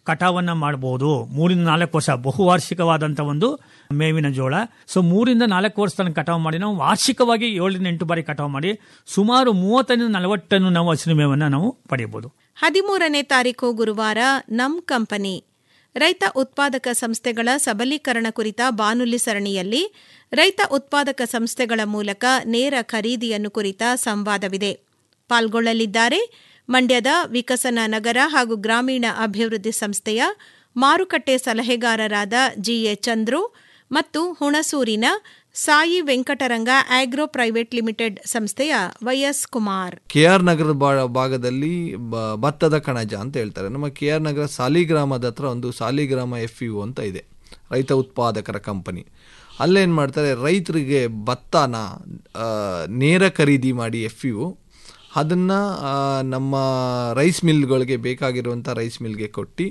ಕಟಾವನ್ನ ಮಾಡಬಹುದು ಮೂರಿಂದ ನಾಲ್ಕು ವರ್ಷ ಬಹುವಾರ್ಷಿಕವಾದಂತ ಒಂದು ಮೇವಿನ ಜೋಳ ಸೊ ಮೂರಿಂದ ನಾಲ್ಕು ವರ್ಷ ತನಕ ಕಟಾವು ಮಾಡಿ ನಾವು ವಾರ್ಷಿಕವಾಗಿ ಏಳರಿಂದ ಎಂಟು ಬಾರಿ ಕಟಾವು ಮಾಡಿ ಸುಮಾರು ಮೂವತ್ತರಿಂದ ನಲವತ್ತು ಟನ್ ನಾವು ಹಸಿರು ಮೇವನ್ನ ನಾವು ಪಡೆಯಬಹುದು ಹದಿಮೂರನೇ ತಾರೀಕು ಗುರುವಾರ ನಮ್ ಕಂಪನಿ ರೈತ ಉತ್ಪಾದಕ ಸಂಸ್ಥೆಗಳ ಸಬಲೀಕರಣ ಕುರಿತ ಬಾನುಲಿ ಸರಣಿಯಲ್ಲಿ ರೈತ ಉತ್ಪಾದಕ ಸಂಸ್ಥೆಗಳ ಮೂಲಕ ನೇರ ಖರೀದಿಯನ್ನು ಕುರಿತ ಸಂವಾದವಿದೆ ಪಾಲ್ಗೊಳ್ಳಲಿದ್ದಾರೆ ಮಂಡ್ಯದ ವಿಕಸನ ನಗರ ಹಾಗೂ ಗ್ರಾಮೀಣ ಅಭಿವೃದ್ಧಿ ಸಂಸ್ಥೆಯ ಮಾರುಕಟ್ಟೆ ಸಲಹೆಗಾರರಾದ ಜಿಎ ಚಂದ್ರು ಮತ್ತು ಹುಣಸೂರಿನ Sai Venkataranga agro private limited ಸಂಸ್ಥೆಯ ವೈಎಸ್ ಕುಮಾರ್ ಕೆ ಆರ್ ನಗರದ ಬಾ- ಭಾಗದಲ್ಲಿ ಬ- ಭತ್ತದ ಕಣಜ ಅಂತ ಹೇಳ್ತಾರೆ ನಮ್ಮ ಕೆ ಆರ್ ನಗರ ಸಾಲಿಗ್ರಾಮದ ಹತ್ರ ಒಂದು ಸಾಲಿಗ್ರಾಮ ಎಫ್ ಯು ಅಂತ ಇದೆ ರೈತ ಉತ್ಪಾದಕರ ಕಂಪನಿ ಅಲ್ಲೇನು ಮಾಡ್ತಾರೆ ರೈತರಿಗೆ ಭತ್ತನ ಆ, ನೇರ ಖರೀದಿ ಮಾಡಿ ಎಫ್ ಯು ಅದನ್ನು ನಮ್ಮ ರೈಸ್ ಮಿಲ್ಗಳಿಗೆ ಬೇಕಾಗಿರುವಂಥ ರೈಸ್ ಮಿಲ್ಗೆ ಕೊಟ್ಟು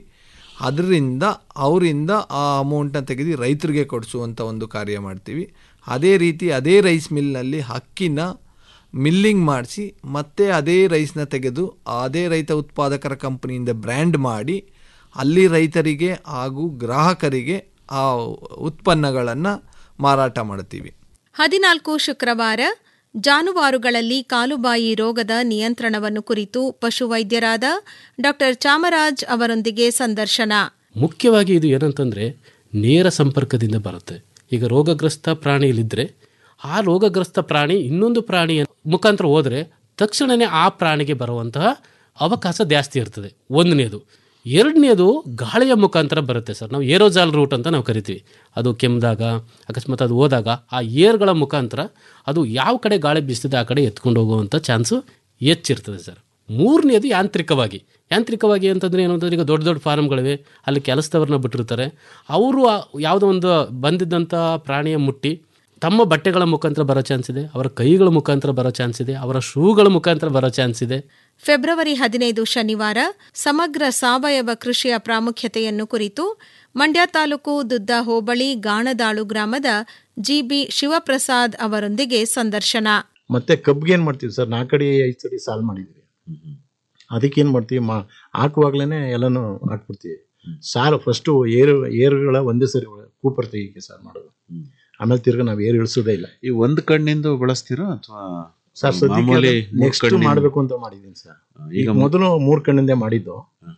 ಅದರಿಂದ ಅವರಿಂದ ಆ ಅಮೌಂಟನ್ನ ತೆಗೆದು ರೈತರಿಗೆ ಕೊಡಿಸುವಂಥ ಒಂದು ಕಾರ್ಯ ಮಾಡ್ತೀವಿ ಅದೇ ರೀತಿ ಅದೇ ರೈಸ್ ಮಿಲ್ನಲ್ಲಿ ಅಕ್ಕಿನ ಮಿಲ್ಲಿಂಗ್ ಮಾಡಿಸಿ ಮತ್ತೆ ಅದೇ ರೈಸ್ನ ತೆಗೆದು ಅದೇ ರೈತ ಉತ್ಪಾದಕರ ಕಂಪನಿಯಿಂದ ಬ್ರ್ಯಾಂಡ್ ಮಾಡಿ ಅಲ್ಲಿ ರೈತರಿಗೆ ಹಾಗೂ ಗ್ರಾಹಕರಿಗೆ ಆ ಉತ್ಪನ್ನಗಳನ್ನು ಮಾರಾಟ ಮಾಡ್ತೀವಿ ಹದಿನಾಲ್ಕು ಶುಕ್ರವಾರ ಜಾನುವಾರುಗಳಲ್ಲಿ ಕಾಲುಬಾಯಿ ರೋಗದ ನಿಯಂತ್ರಣವನ್ನು ಕುರಿತು ಪಶುವೈದ್ಯರಾದ ಡಾ ಚಾಮರಾಜ್ ಅವರೊಂದಿಗೆ ಸಂದರ್ಶನ ಮುಖ್ಯವಾಗಿ ಇದು ಏನಂತಂದರೆ ನೇರ ಸಂಪರ್ಕದಿಂದ ಬರುತ್ತೆ ಈಗ ರೋಗಗ್ರಸ್ತ ಪ್ರಾಣಿಯಲ್ಲಿದ್ದರೆ ಆ ರೋಗಗ್ರಸ್ತ ಪ್ರಾಣಿ ಇನ್ನೊಂದು ಪ್ರಾಣಿಯ ಮುಖಾಂತರ ಹೋದರೆ ತಕ್ಷಣವೇ ಆ ಪ್ರಾಣಿಗೆ ಬರುವಂತಹ ಅವಕಾಶ ಜಾಸ್ತಿ ಇರ್ತದೆ ಒಂದನೇದು ಎರಡನೇದು ಗಾಳಿಯ ಮುಖಾಂತರ ಬರುತ್ತೆ ಸರ್ ನಾವು ಏರೋಜಾಲ್ ರೂಟ್ ಅಂತ ನಾವು ಕರಿತೀವಿ ಅದು ಕೆಮ್ಮಿದಾಗ ಅಕಸ್ಮಾತ್ ಅದು ಹೋದಾಗ ಆ ಏರ್ಗಳ ಮುಖಾಂತರ ಅದು ಯಾವ ಕಡೆ ಗಾಳಿ ಬೀಸ್ತಿದೆ ಆ ಕಡೆ ಎತ್ಕೊಂಡು ಹೋಗುವಂಥ ಚಾನ್ಸು ಹೆಚ್ಚಿರ್ತದೆ ಸರ್ ಮೂರನೇದು ಯಾಂತ್ರಿಕವಾಗಿ ಯಾಂತ್ರಿಕವಾಗಿ ಅಂತಂದರೆ ಏನು ಅಂತಂದ್ರೆ ಈಗ ದೊಡ್ಡ ದೊಡ್ಡ ಫಾರ್ಮ್ಗಳಿವೆ ಅಲ್ಲಿ ಕೆಲಸದವ್ರನ್ನ ಬಿಟ್ಟಿರ್ತಾರೆ ಅವರು ಆ ಯಾವುದೋ ಒಂದು ಬಂದಿದ್ದಂಥ ಪ್ರಾಣಿಯ ಮುಟ್ಟಿ ತಮ್ಮ ಬಟ್ಟೆಗಳ ಮುಖಾಂತರ ಬರೋ ಚಾನ್ಸ್ ಇದೆ ಅವರ ಕೈಗಳ ಮುಖಾಂತರ ಬರೋ ಚಾನ್ಸ್ ಇದೆ ಅವರ ಶೂಗಳ ಮುಖಾಂತರ ಬರೋ ಚಾನ್ಸ್ ಇದೆ ಫೆಬ್ರವರಿ ಹದಿನೈದು ಶನಿವಾರ ಸಮಗ್ರ ಸಾವಯವ ಕೃಷಿಯ ಪ್ರಾಮುಖ್ಯತೆಯನ್ನು ಕುರಿತು ಮಂಡ್ಯ ತಾಲೂಕು ದುದ್ದ ಹೋಬಳಿ ಗಾಣದಾಳು ಗ್ರಾಮದ ಜಿಬಿ ಶಿವಪ್ರಸಾದ್ ಅವರೊಂದಿಗೆ ಸಂದರ್ಶನ ಮತ್ತೆ ಕಬ್ಬಿಗೆ ಏನ್ ಮಾಡ್ತೀವಿ ಸರ್ ನಾಲ್ಕು ಅಡಿ ಐದು ಅಡಿ ಸಾಲ್ ಮಾಡಿದ್ವಿ ಅದಕ್ಕೆ ಏನ್ ಮಾಡ್ತೀವಿ ಮಾ ಹಾಕುವಾಗ್ಲೇನೆ ಎಲ್ಲಾನು ಹಾಕ್ಬಿಡ್ತೀವಿ ಸಾಲು ಫಸ್ಟು ಏರು ಏರುಗಳ ಒಂದೇ ಸರಿ ಕೂಪರ್ ತೆಗಿಕೆ ಸರ್ ಮಾಡೋದು ಆಮೇಲೆ ತಿರ್ಗಾ ನಾವು ಏರು ಇಳಿಸೋದೇ ಇಲ್ಲ ಈ ಒಂದ್ ಕಣ್ಣಿಂದ ಬಳಸ್ತೀರೋ ಅಥವಾ ಸರ್ ಮಾಮೂಲಿ ಸದ್ಯಕ್ಕೆ ಮೂರ್ ನೆಕ್ಸ್ಟ್ ಕಣ್ಣಿಂದ? ಮಾಡಬೇಕು ಅಂತ ಮಾಡಿದ್ದೀನಿ ಸರ್ ಈಗ ಈಗ ಮೊದಲು ಮೂರು ಕಣ್ಣಿಂದ ಮಾಡಿದ್ದು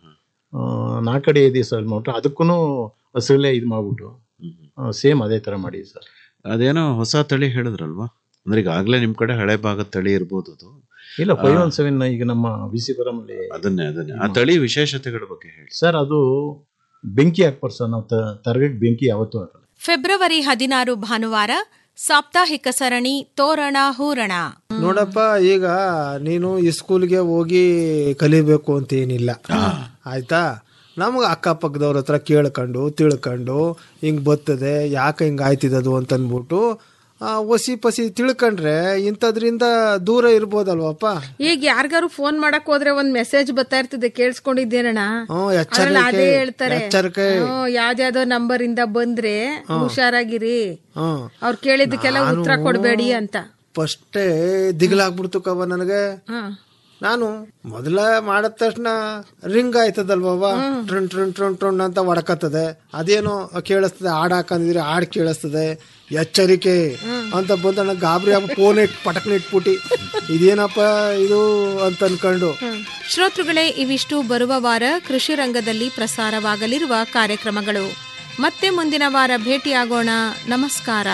ನಾಲ್ಕಡಿ ಐದು ಸರ್ ಮಾಡ್ಬಿಟ್ಟು ಅದಕ್ಕೂ ಹಸಿರಲ್ಲೇ ಇದು ಮಾಡ್ಬಿಟ್ಟು ಸೇಮ್ ಅದೇ ತರ ಮಾಡಿದ್ವಿ ಸರ್ ಅದೇನೋ ಹೊಸ ತಳಿ ಹೇಳಿದ್ರಲ್ವಾ ಅಂದ್ರೆ ಈಗ ಆಗ್ಲೇ ನಿಮ್ ಕಡೆ ಹಳೆ ಭಾಗದ ತಳಿ ಇರ್ಬೋದು ಅದು ಇಲ್ಲ ಫೈವ್ ಒನ್ ಸೆವೆನ್ ಈಗ ನಮ್ಮ ವಿ ಸಿ ಅಲ್ಲಿ ಅದನ್ನೇ ಅದನ್ನೇ ಆ ತಳಿ ವಿಶೇಷತೆಗಳ ಬಗ್ಗೆ ಹೇಳಿ ಸರ್ ಅದು ಬೆಂಕಿ ಹಾಕ್ಬಾರ್ದು ಸರ್ ನಾವು ತರಗಟ್ ಬೆಂಕಿ ಯಾವತ್ತೂ ಹಾಕಲ್ಲ ಫೆಬ್ರವರಿ ಹದಿನಾರು ಭಾನುವಾರ ಸಾಪ್ತಾಹಿಕ ಸರಣಿ ತೋರಣ ಹೂರಣ ನೋಡಪ್ಪ ಈಗ ನೀನು ಈ ಸ್ಕೂಲ್ಗೆ ಹೋಗಿ ಕಲಿಬೇಕು ಅಂತ ಏನಿಲ್ಲ ಆಯ್ತಾ ನಮ್ಗೆ ಅಕ್ಕಪಕ್ಕದವ್ರ ಹತ್ರ ಕೇಳ್ಕೊಂಡು ತಿಳ್ಕೊಂಡು ಹಿಂಗ್ ಬರ್ತದೆ ಯಾಕೆ ಹಿಂಗ್ ಆಯ್ತಿದದು ಅಂತ ಅಂದ್ಬಿಟ್ಟು ಆ, ಒಸಿ ಪಸಿ ತಿಳ್ಕೊಂಡ್ರೆ ಇಂಥದ್ರಿಂದ ದೂರ ಇರ್ಬೋದಲ್ವಪ್ಪ ಈಗ ಯಾರಿಗಾರು ಫೋನ್ ಮಾಡಕ್ ಹೋದ್ರೆ ಒಂದ್ ಮೆಸೇಜ್ ಬರ್ತಾ ಇರ್ತದೆ ಕೇಳಿಸ್ಕೊಂಡಿದ್ದೇನಣ್ಣ ಹ್ಮ್, ಎಚ್ಚರಿಕೆ, ಅದ್ರಲ್ಲಿ ಅದೇ ಹೇಳ್ತಾರೆ ಎಚ್ಚರಿಕೆ. ಹ್ಮ್, ಯಾವ್ದ್ಯಾವ್ದೋ ನಂಬರ್ ಇಂದ ಬಂದ್ರೆ ಹ್ಮ್. ಹುಷಾರಾಗಿರಿ ಹ್ಮ್ ಅವ್ರು ಕೇಳಿದ್ದಕ್ಕೆಲ್ಲ ಉತ್ತರ ನಾನು- ಕೊಡ್ಬೇಡಿ ಅಂತ ಫಸ್ಟೇ ದಿಗ್ಲಾಗ್ಬಿಡ್ತು ಕವ ನನಗೆ ನಾನು ಮೊದಲ ಮಾಡಿದ ತಕ್ಷಣ ರಿಂಗ್ ಆಯ್ತದಲ್ವವ ಟ್ರನ್ ಟ್ರನ್ ಟ್ರನ್ ಟ್ರನ್ ಅಂತ ಹೊಡಕತ್ತದೆ ಅದೇನೋ ಕೇಳಿಸ್ತದೆ ಹಾಡ್ ಹಾಕಂದಿದ್ರೆ ಹಾಡ್ ಕೇಳಿಸ್ತದೆ ಎಚ್ಚರಿಕೆ ಅಂತ ಬಂದ ನನಗೆ ಗಾಬರಿ ಆಗ ಫೋನ್ ಇಟ್ ಪಟಕ್ನ ಇಟ್ಬಿಟ್ಟು ಇದೇನಪ್ಪ ಇದು ಅಂತ ಅನ್ಕೊಂಡು ಶ್ರೋತೃಗಳೇ ಇವಿಷ್ಟು ಬರುವ ವಾರ ಕೃಷಿ ರಂಗದಲ್ಲಿ ಪ್ರಸಾರವಾಗಲಿರುವ ಕಾರ್ಯಕ್ರಮಗಳು ಮತ್ತೆ ಮುಂದಿನ ವಾರ ಭೇಟಿಯಾಗೋಣ ನಮಸ್ಕಾರ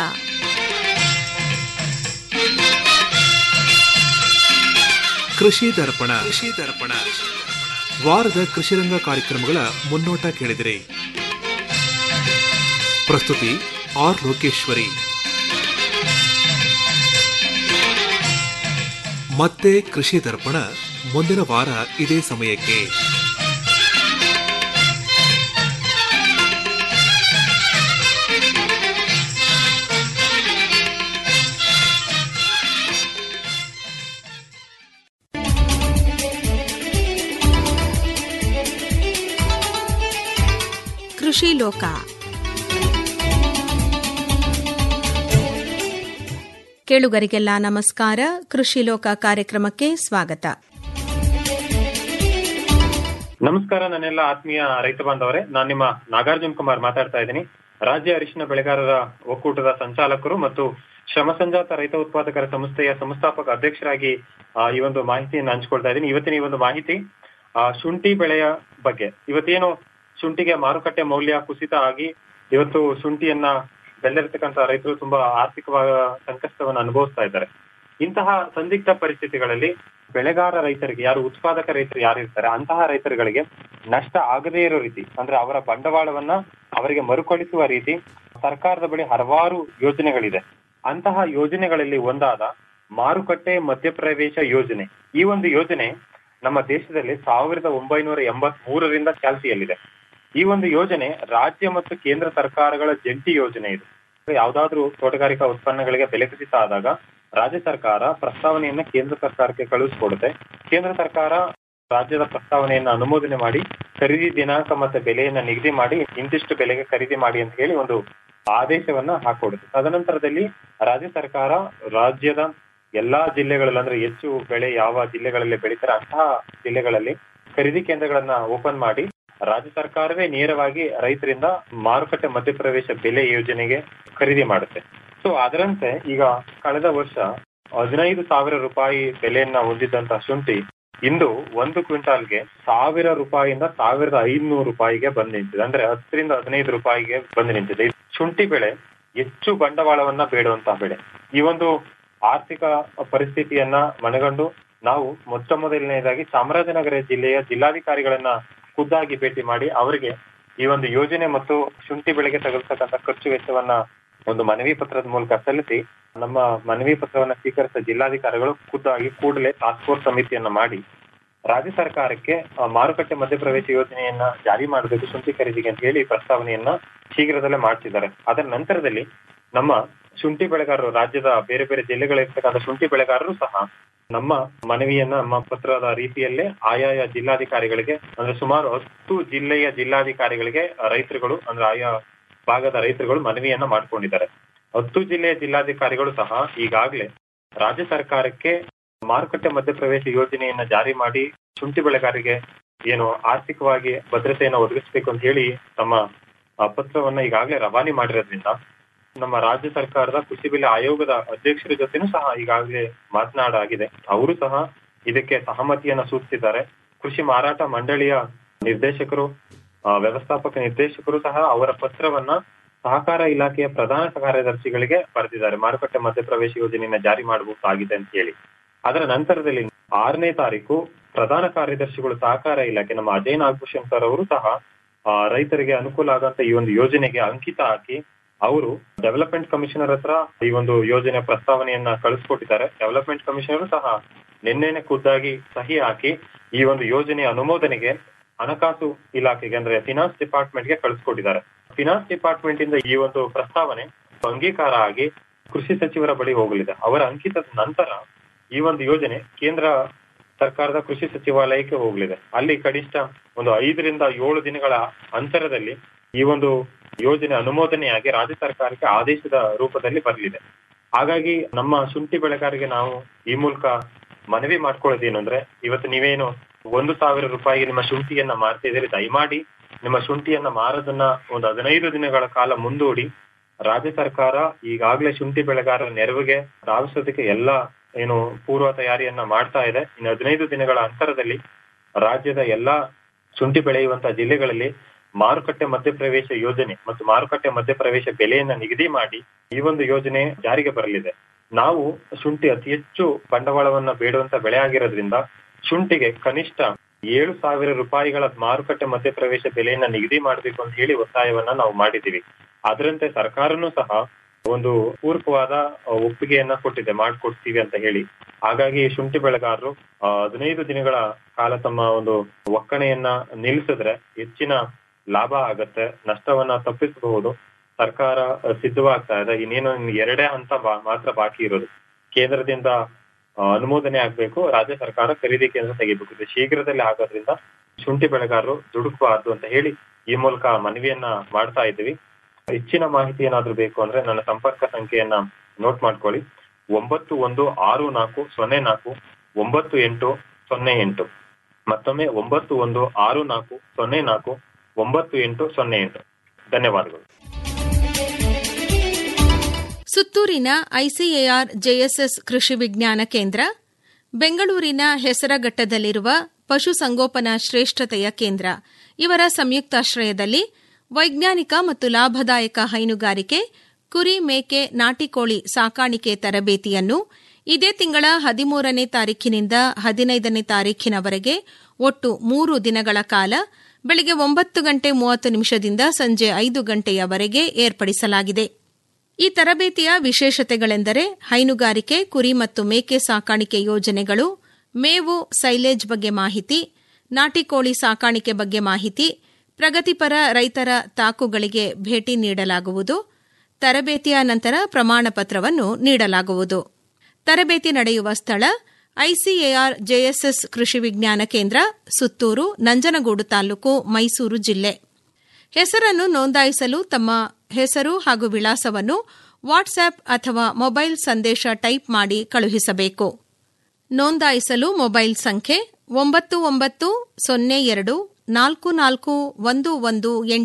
ಕೃಷಿ ದರ್ಪಣ ಕೃಷಿ ದರ್ಪಣ ವಾರದ ಕೃಷಿರಂಗ ಕಾರ್ಯಕ್ರಮಗಳ ಮುನ್ನೋಟ ಕೇಳಿದಿರಿ ಪ್ರಸ್ತುತಿ ಆರ್ ಲೋಕೇಶ್ವರಿ ಮತ್ತೆ ಕೃಷಿ ದರ್ಪಣ ಮುಂದಿನ ವಾರ ಇದೇ ಸಮಯಕ್ಕೆ ಕೃಷಿ ಲೋಕ ಕೇಳುಗರಿಗೆಲ್ಲ ನಮಸ್ಕಾರ ಕೃಷಿ ಲೋಕ ಕಾರ್ಯಕ್ರಮಕ್ಕೆ ಸ್ವಾಗತ ನಮಸ್ಕಾರ ನನ್ನೆಲ್ಲ ಆತ್ಮೀಯ ರೈತ ಬಾಂಧವರೇ ನಾನು ನಿಮ್ಮ ನಾಗಾರ್ಜುನ್ ಕುಮಾರ್ ಮಾತಾಡ್ತಾ ಇದ್ದೀನಿ ರಾಜ್ಯ ಅರಿಶಿನ ಬೆಳೆಗಾರರ ಒಕ್ಕೂಟದ ಸಂಚಾಲಕರು ಮತ್ತು ಶ್ರಮ ಸಂಜಾತ ರೈತ ಉತ್ಪಾದಕರ ಸಂಸ್ಥೆಯ ಸಂಸ್ಥಾಪಕ ಅಧ್ಯಕ್ಷರಾಗಿ ಆ, ಈ ಒಂದು ಮಾಹಿತಿಯನ್ನು ಹಂಚ್ಕೊಳ್ತಾ ಇದ್ದೀನಿ ಇವತ್ತಿನ ಈ ಒಂದು ಮಾಹಿತಿ ಆ, ಶುಂಠಿ ಬೆಳೆಯ ಬಗ್ಗೆ ಇವತ್ತೇನು ಶುಂಠಿಗೆ ಮಾರುಕಟ್ಟೆ ಮೌಲ್ಯ ಕುಸಿತ ಆಗಿ ಇವತ್ತು ಶುಂಠಿಯನ್ನ ಬೆಳೆದಿರ್ತಕ್ಕಂಥ ರೈತರು ತುಂಬಾ ಆರ್ಥಿಕವಾದ ಸಂಕಷ್ಟವನ್ನು ಅನುಭವಿಸ್ತಾ ಇದ್ದಾರೆ ಇಂತಹ ಸಂದಿಗ್ಧ ಪರಿಸ್ಥಿತಿಗಳಲ್ಲಿ ಬೆಳೆಗಾರ ರೈತರಿಗೆ ಯಾರು ಉತ್ಪಾದಕ ರೈತರು ಯಾರು ಇರ್ತಾರೆ ಅಂತಹ ರೈತರುಗಳಿಗೆ ನಷ್ಟ ಆಗದೇ ಇರೋ ರೀತಿ ಅಂದ್ರೆ ಅವರ ಬಂಡವಾಳವನ್ನ ಅವರಿಗೆ ಮರುಕಳಿಸುವ ರೀತಿ ಸರ್ಕಾರದ ಬಳಿ ಹಲವಾರು ಯೋಜನೆಗಳಿದೆ ಅಂತಹ ಯೋಜನೆಗಳಲ್ಲಿ ಒಂದಾದ ಮಾರುಕಟ್ಟೆ ಮಧ್ಯಪ್ರವೇಶ ಯೋಜನೆ ಈ ಒಂದು ಯೋಜನೆ ನಮ್ಮ ದೇಶದಲ್ಲಿ ಸಾವಿರದ ಒಂಬೈನೂರ ಎಂಬತ್ ಮೂರರಿಂದ ಚಾಲ್ತಿಯಲ್ಲಿದೆ ಈ ಒಂದು ಯೋಜನೆ ರಾಜ್ಯ ಮತ್ತು ಕೇಂದ್ರ ಸರ್ಕಾರಗಳ ಜಂಟಿ ಯೋಜನೆ ಇದು ಯಾವ್ದಾದ್ರು ತೋಟಗಾರಿಕಾ ಉತ್ಪನ್ನಗಳಿಗೆ ಬೆಲೆ ಕುಸಿತ ಆದಾಗ ರಾಜ್ಯ ಸರ್ಕಾರ ಪ್ರಸ್ತಾವನೆಯನ್ನ ಕೇಂದ್ರ ಸರ್ಕಾರಕ್ಕೆ ಕಳುಹಿಸಿಕೊಡುತ್ತೆ ಕೇಂದ್ರ ಸರ್ಕಾರ ರಾಜ್ಯದ ಪ್ರಸ್ತಾವನೆಯನ್ನ ಅನುಮೋದನೆ ಮಾಡಿ ಖರೀದಿ ದಿನಾಂಕ ಮತ್ತೆ ಬೆಲೆಯನ್ನ ನಿಗದಿ ಮಾಡಿ ಇಂತಿಷ್ಟು ಬೆಲೆಗೆ ಖರೀದಿ ಮಾಡಿ ಅಂತ ಹೇಳಿ ಒಂದು ಆದೇಶವನ್ನ ಹಾಕೊಡುತ್ತೆ ತದನಂತರದಲ್ಲಿ ರಾಜ್ಯ ಸರ್ಕಾರ ರಾಜ್ಯದ ಎಲ್ಲಾ ಜಿಲ್ಲೆಗಳಲ್ಲಿ ಅಂದ್ರೆ ಹೆಚ್ಚು ಬೆಳೆ ಯಾವ ಜಿಲ್ಲೆಗಳಲ್ಲಿ ಬೆಳೀತಾರೆ ಅಂತಹ ಜಿಲ್ಲೆಗಳಲ್ಲಿ ಖರೀದಿ ಕೇಂದ್ರಗಳನ್ನ ಓಪನ್ ಮಾಡಿ ರಾಜ್ಯ ಸರ್ಕಾರವೇ ನೇರವಾಗಿ ರೈತರಿಂದ ಮಾರುಕಟ್ಟೆ ಮಧ್ಯಪ್ರವೇಶ ಬೆಲೆ ಯೋಜನೆಗೆ ಖರೀದಿ ಮಾಡುತ್ತೆ ಸೊ ಅದರಂತೆ ಈಗ ಕಳೆದ ವರ್ಷ ಹದಿನೈದು ಸಾವಿರ ರೂಪಾಯಿ ಬೆಲೆಯನ್ನ ಹೊಂದಿದ್ದಂತಹ ಶುಂಠಿ ಇಂದು ಒಂದು ಕ್ವಿಂಟಾಲ್ಗೆ ಸಾವಿರ ರೂಪಾಯಿಯಿಂದ ಸಾವಿರದ ಐನೂರು ರೂಪಾಯಿಗೆ ಬಂದು ನಿಂತಿದೆ ಅಂದ್ರೆ ಹತ್ತರಿಂದ ಹದಿನೈದು ರೂಪಾಯಿಗೆ ಬಂದು ನಿಂತಿದೆ ಇದು ಶುಂಠಿ ಬೆಳೆ ಹೆಚ್ಚು ಬಂಡವಾಳವನ್ನ ಬೇಡುವಂತಹ ಬೆಳೆ ಈ ಒಂದು ಆರ್ಥಿಕ ಪರಿಸ್ಥಿತಿಯನ್ನ ಮನಗಂಡು ನಾವು ಮೊಟ್ಟ ಮೊದಲನೆಯದಾಗಿ ಚಾಮರಾಜನಗರ ಜಿಲ್ಲೆಯ ಜಿಲ್ಲಾಧಿಕಾರಿಗಳನ್ನ ಖುದ್ದಾಗಿ ಭೇಟಿ ಮಾಡಿ ಅವರಿಗೆ ಈ ಒಂದು ಯೋಜನೆ ಮತ್ತು ಶುಂಠಿ ಬೆಳೆಗೆ ತಗಲ್ತಕ್ಕಂಥ ಖರ್ಚು ವೆಚ್ಚವನ್ನ ಒಂದು ಮನವಿ ಪತ್ರದ ಮೂಲಕ ಸಲ್ಲಿಸಿ ನಮ್ಮ ಮನವಿ ಪತ್ರವನ್ನ ಸ್ವೀಕರಿಸಿದ ಜಿಲ್ಲಾಧಿಕಾರಿಗಳು ಖುದ್ದಾಗಿ ಕೂಡಲೇ ಟಾಸ್ಕ್ ಫೋರ್ಸ್ ಸಮಿತಿಯನ್ನ ಮಾಡಿ ರಾಜ್ಯ ಸರ್ಕಾರಕ್ಕೆ ಆ, ಮಾರುಕಟ್ಟೆ ಮಧ್ಯಪ್ರವೇಶ ಯೋಜನೆಯನ್ನ ಜಾರಿ ಮಾಡಬೇಕು ಶುಂಠಿ ಖರೀದಿಗೆ ಅಂತ ಹೇಳಿ ಪ್ರಸ್ತಾವನೆಯನ್ನ ಶೀಘ್ರದಲ್ಲೇ ಮಾಡ್ತಿದ್ದಾರೆ ಅದರ ನಂತರದಲ್ಲಿ ನಮ್ಮ ಶುಂಠಿ ಬೆಳೆಗಾರರು ರಾಜ್ಯದ ಬೇರೆ ಬೇರೆ ಜಿಲ್ಲೆಗಳಿರ್ತಕ್ಕಂಥ ಶುಂಠಿ ಬೆಳೆಗಾರರು ಸಹ ನಮ್ಮ ಮನವಿಯನ್ನ ನಮ್ಮ ಪತ್ರದ ರೀತಿಯಲ್ಲೇ ಆಯಾಯ ಜಿಲ್ಲಾಧಿಕಾರಿಗಳಿಗೆ ಅಂದ್ರೆ ಸುಮಾರು ಹತ್ತು ಜಿಲ್ಲೆಯ ಜಿಲ್ಲಾಧಿಕಾರಿಗಳಿಗೆ ರೈತರುಗಳು ಅಂದ್ರೆ ಆಯಾ ಭಾಗದ ರೈತರುಗಳು ಮನವಿಯನ್ನ ಮಾಡ್ಕೊಂಡಿದ್ದಾರೆ ಹತ್ತು ಜಿಲ್ಲೆಯ ಜಿಲ್ಲಾಧಿಕಾರಿಗಳು ಸಹ ಈಗಾಗಲೇ ರಾಜ್ಯ ಸರ್ಕಾರಕ್ಕೆ ಮಾರುಕಟ್ಟೆ ಮಧ್ಯಪ್ರವೇಶ ಯೋಜನೆಯನ್ನ ಜಾರಿ ಮಾಡಿ ಶುಂಠಿ ಬೆಳೆಗಾರರಿಗೆ ಏನು ಆರ್ಥಿಕವಾಗಿ ಭದ್ರತೆಯನ್ನ ಒದಗಿಸಬೇಕು ಅಂತ ಹೇಳಿ ತಮ್ಮ ಆ, ಪತ್ರವನ್ನ ಈಗಾಗಲೇ ರವಾನೆ ಮಾಡಿರೋದ್ರಿಂದ ನಮ್ಮ ರಾಜ್ಯ ಸರ್ಕಾರದ ಕೃಷಿ ಬೆಲೆ ಆಯೋಗದ ಅಧ್ಯಕ್ಷರ ಜೊತೆನೂ ಸಹ ಈಗಾಗಲೇ ಮಾತನಾಡಾಗಿದೆ ಅವರು ಸಹ ಇದಕ್ಕೆ ಸಹಮತಿಯನ್ನ ಸೂಚಿಸಿದ್ದಾರೆ ಕೃಷಿ ಮಾರಾಟ ಮಂಡಳಿಯ ನಿರ್ದೇಶಕರು ಆ, ವ್ಯವಸ್ಥಾಪಕ ನಿರ್ದೇಶಕರು ಸಹ ಅವರ ಪತ್ರವನ್ನ ಸಹಕಾರ ಇಲಾಖೆಯ ಪ್ರಧಾನ ಕಾರ್ಯದರ್ಶಿಗಳಿಗೆ ಬರೆದಿದ್ದಾರೆ ಮಾರುಕಟ್ಟೆ ಮಧ್ಯಪ್ರವೇಶ ಯೋಜನೆಯನ್ನ ಜಾರಿ ಮಾಡಬಹುದಾಗಿದೆ ಅಂತ ಹೇಳಿ ಅದರ ನಂತರದಲ್ಲಿ ಆರನೇ ತಾರೀಕು ಪ್ರಧಾನ ಕಾರ್ಯದರ್ಶಿಗಳು ಸಹಕಾರ ಇಲಾಖೆ ನಮ್ಮ ಅಜಯ್ ನಾಗಭೂಷಣ್ ಸರ್ ಅವರು ಸಹ ಆ, ರೈತರಿಗೆ ಅನುಕೂಲ ಆಗಂತ ಈ ಒಂದು ಯೋಜನೆಗೆ ಅಂಕಿತ ಹಾಕಿ ಅವರು ಡೆವಲಪ್ಮೆಂಟ್ ಕಮಿಷನರ್ ಹತ್ರ ಈ ಒಂದು ಯೋಜನೆ ಪ್ರಸ್ತಾವನೆಯನ್ನ ಕಳಿಸ್ಕೊಟ್ಟಿದ್ದಾರೆ ಡೆವಲಪ್ಮೆಂಟ್ ಕಮಿಷನರ್ ಸಹ ನಿನ್ನೆನೆ ಖುದ್ದಾಗಿ ಸಹಿ ಹಾಕಿ ಈ ಒಂದು ಯೋಜನೆಯ ಅನುಮೋದನೆಗೆ ಹಣಕಾಸು ಇಲಾಖೆಗೆ ಅಂದ್ರೆ ಫಿನಾನ್ಸ್ ಡಿಪಾರ್ಟ್ಮೆಂಟ್ ಗೆ ಕಳಿಸ್ಕೊಟ್ಟಿದ್ದಾರೆ ಫಿನಾನ್ಸ್ ಡಿಪಾರ್ಟ್ಮೆಂಟ್ ಇಂದ ಈ ಒಂದು ಪ್ರಸ್ತಾವನೆ ಅಂಗೀಕಾರ ಆಗಿ ಕೃಷಿ ಸಚಿವರ ಬಳಿ ಹೋಗಲಿದೆ ಅವರ ಅಂಕಿತದ ನಂತರ ಈ ಒಂದು ಯೋಜನೆ ಕೇಂದ್ರ ಸರ್ಕಾರದ ಕೃಷಿ ಸಚಿವಾಲಯಕ್ಕೆ ಹೋಗಲಿದೆ ಅಲ್ಲಿ ಕನಿಷ್ಠ ಒಂದು ಐದರಿಂದ ಏಳು ದಿನಗಳ ಅಂತರದಲ್ಲಿ ಈ ಒಂದು ಯೋಜನೆ ಅನುಮೋದನೆಯಾಗಿ ರಾಜ್ಯ ಸರ್ಕಾರಕ್ಕೆ ಆದೇಶದ ರೂಪದಲ್ಲಿ ಬರಲಿದೆ ಹಾಗಾಗಿ ನಮ್ಮ ಶುಂಠಿ ಬೆಳೆಗಾರರಿಗೆ ನಾವು ಈ ಮೂಲಕ ಮನವಿ ಮಾಡ್ಕೊಳ್ಳೋದೇನು ಅಂದ್ರೆ ಇವತ್ತು ನೀವೇನು ಒಂದು ಸಾವಿರ ರೂಪಾಯಿಗೆ ನಿಮ್ಮ ಶುಂಠಿಯನ್ನ ಮಾರ್ತಾ ಇದ್ದೀರಿ ದಯಮಾಡಿ ನಿಮ್ಮ ಶುಂಠಿಯನ್ನ ಮಾರೋದನ್ನ ಒಂದು ಹದಿನೈದು ದಿನಗಳ ಕಾಲ ಮುಂದೂಡಿ ರಾಜ್ಯ ಸರ್ಕಾರ ಈಗಾಗಲೇ ಶುಂಠಿ ಬೆಳೆಗಾರರ ನೆರವಿಗೆ ಧಾವಿಸೋದಕ್ಕೆ ಎಲ್ಲ ಏನು ಪೂರ್ವ ತಯಾರಿಯನ್ನ ಮಾಡ್ತಾ ಇದೆ ಇನ್ನು ಹದಿನೈದು ದಿನಗಳ ಅಂತರದಲ್ಲಿ ರಾಜ್ಯದ ಎಲ್ಲಾ ಶುಂಠಿ ಬೆಳೆಯುವಂತ ಜಿಲ್ಲೆಗಳಲ್ಲಿ ಮಾರುಕಟ್ಟೆ ಮಧ್ಯಪ್ರವೇಶ ಯೋಜನೆ ಮತ್ತು ಮಾರುಕಟ್ಟೆ ಮಧ್ಯಪ್ರವೇಶ ಬೆಲೆಯನ್ನ ನಿಗದಿ ಮಾಡಿ ಈ ಒಂದು ಯೋಜನೆ ಜಾರಿಗೆ ಬರಲಿದೆ ನಾವು ಶುಂಠಿ ಅತಿ ಹೆಚ್ಚು ಬಂಡವಾಳವನ್ನ ಬೇಡುವಂತ ಬೆಳೆ ಆಗಿರೋದ್ರಿಂದ ಶುಂಠಿಗೆ ಕನಿಷ್ಠ ಏಳು ಸಾವಿರ ರೂಪಾಯಿಗಳ ಮಾರುಕಟ್ಟೆ ಮಧ್ಯಪ್ರವೇಶ ಬೆಲೆಯನ್ನ ನಿಗದಿ ಮಾಡಬೇಕು ಅಂತ ಹೇಳಿ ಒತ್ತಾಯವನ್ನ ನಾವು ಮಾಡಿದ್ದೀವಿ ಅದರಂತೆ ಸರ್ಕಾರನೂ ಸಹ ಒಂದು ಪೂರಕವಾದ ಆ, ಒಪ್ಪಿಗೆಯನ್ನ ಕೊಟ್ಟಿದೆ ಮಾಡ್ಕೊಡ್ತೀವಿ ಅಂತ ಹೇಳಿ ಹಾಗಾಗಿ ಶುಂಠಿ ಬೆಳೆಗಾರರು ಆ, ಹದಿನೈದು ದಿನಗಳ ಕಾಲ ತಮ್ಮ ಒಂದು ಒಕ್ಕಣೆಯನ್ನ ನಿಲ್ಲಿಸಿದ್ರೆ ಹೆಚ್ಚಿನ ಲಾಭ ಆಗತ್ತೆ ನಷ್ಟವನ್ನ ತಪ್ಪಿಸಬಹುದು ಸರ್ಕಾರ ಆ, ಸಿದ್ಧವಾಗ್ತಾ ಇದೆ ಇನ್ನೇನು ಇನ್ನು ಎರಡೇ ಹಂತ ಬಾ- ಮಾತ್ರ ಬಾಕಿ ಇರೋದು ಕೇಂದ್ರದಿಂದ ಆ, ಅನುಮೋದನೆ ಆಗ್ಬೇಕು ರಾಜ್ಯ ಸರ್ಕಾರ ಖರೀದಿ ಕೇಂದ್ರ ತೆಗಿಬೇಕು ಇದು ಶೀಘ್ರದಲ್ಲೇ ಆಗೋದ್ರಿಂದ ಶುಂಠಿ ಬೆಳೆಗಾರರು ದುಡುಕಬಾರ್ದು ಅಂತ ಹೇಳಿ ಈ ಮೂಲಕ ಮನವಿಯನ್ನ ಮಾಡ್ತಾ ಇದ್ದೀವಿ ಹೆಚ್ಚಿನ ಮಾಹಿತಿ ಏನಾದ್ರೂ ಬೇಕು ಅಂದ್ರೆ ನನ್ನ ಸಂಪರ್ಕ ಸಂಖ್ಯೆಯನ್ನ ನೋಟ್ ಮಾಡ್ಕೊಳ್ಳಿ ಒಂಬತ್ತು ಒಂದು ಆರು ನಾಲ್ಕು ಸೊನ್ನೆ ನಾಲ್ಕು ಒಂಬತ್ತು ಎಂಟು ಸೊನ್ನೆ ಎಂಟು ಮತ್ತೊಮ್ಮೆ ಒಂಬತ್ತು ಒಂದು ಆರು ನಾಲ್ಕು ಸೊನ್ನೆ ನಾಲ್ಕು ಒಂಬತ್ತು ಎಂಟು ಸೊನ್ನೆ ಎಂಟು ಧನ್ಯವಾದಗಳು ಸುತ್ತೂರಿನ ಐಸಿಎಆರ್ ಜೆಎಸ್ಎಸ್ ಕೃಷಿ ವಿಜ್ಞಾನ ಕೇಂದ್ರ ಬೆಂಗಳೂರಿನ ಹೆಸರಘಟ್ಟದಲ್ಲಿರುವ ಪಶುಸಂಗೋಪನಾ ಶ್ರೇಷ್ಠತೆಯ ಕೇಂದ್ರ ಇವರ ಸಂಯುಕ್ತಾಶ್ರಯದಲ್ಲಿ ವೈಜ್ಞಾನಿಕ ಮತ್ತು ಲಾಭದಾಯಕ ಹೈನುಗಾರಿಕೆ ಕುರಿ ಮೇಕೆ ನಾಟಿಕೋಳಿ ಸಾಕಾಣಿಕೆ ತರಬೇತಿಯನ್ನು ಇದೇ ತಿಂಗಳ ಹದಿಮೂರನೇ ತಾರೀಖಿನಿಂದ ಹದಿನೈದನೇ ತಾರೀಖಿನವರೆಗೆ ಒಟ್ಟು ಮೂರು ದಿನಗಳ ಕಾಲ ಬೆಳಗ್ಗೆ ಒಂಬತ್ತು ಗಂಟೆ ಮೂವತ್ತು ನಿಮಿಷದಿಂದ ಸಂಜೆ ಐದು ಗಂಟೆಯವರೆಗೆ ಏರ್ಪಡಿಸಲಾಗಿದೆ ಈ ತರಬೇತಿಯ ವಿಶೇಷತೆಗಳೆಂದರೆ ಹೈನುಗಾರಿಕೆ ಕುರಿ ಮತ್ತು ಮೇಕೆ ಸಾಕಾಣಿಕೆ ಯೋಜನೆಗಳು ಮೇವು ಸೈಲೇಜ್ ಬಗ್ಗೆ ಮಾಹಿತಿ ನಾಟಿಕೋಳಿ ಸಾಕಾಣಿಕೆ ಬಗ್ಗೆ ಮಾಹಿತಿ ಪ್ರಗತಿಪರ ರೈತರ ತಾಕುಗಳಿಗೆ ಭೇಟಿ ನೀಡಲಾಗುವುದು ತರಬೇತಿಯ ನಂತರ ಪ್ರಮಾಣ ಪತ್ರವನ್ನು ನೀಡಲಾಗುವುದು ತರಬೇತಿ ನಡೆಯುವ ಸ್ಥಳ ಐಸಿಎಆರ್ ಜೆಎಸ್ಎಸ್ ಕೃಷಿ ವಿಜ್ಞಾನ ಕೇಂದ್ರ ಸುತ್ತೂರು ನಂಜನಗೂಡು ತಾಲೂಕು ಮೈಸೂರು ಜಿಲ್ಲೆ ಹೆಸರನ್ನು ನೋಂದಾಯಿಸಲು ತಮ್ಮ ಹೆಸರು ಹಾಗೂ ವಿಳಾಸವನ್ನು ವಾಟ್ಸ್ಆಪ್ ಅಥವಾ ಮೊಬೈಲ್ ಸಂದೇಶ ಟೈಪ್ ಮಾಡಿ ಕಳುಹಿಸಬೇಕು ನೋಂದಾಯಿಸಲು ಮೊಬೈಲ್ ಸಂಖ್ಯೆ ಒಂಬತ್ತು ಒಂಬತ್ತು ಸೊನ್ನೆ ಎರಡು ನಾಲ್ಕು ನಾಲ್ಕು ಒಂದು ಒಂದು ಎಂಟು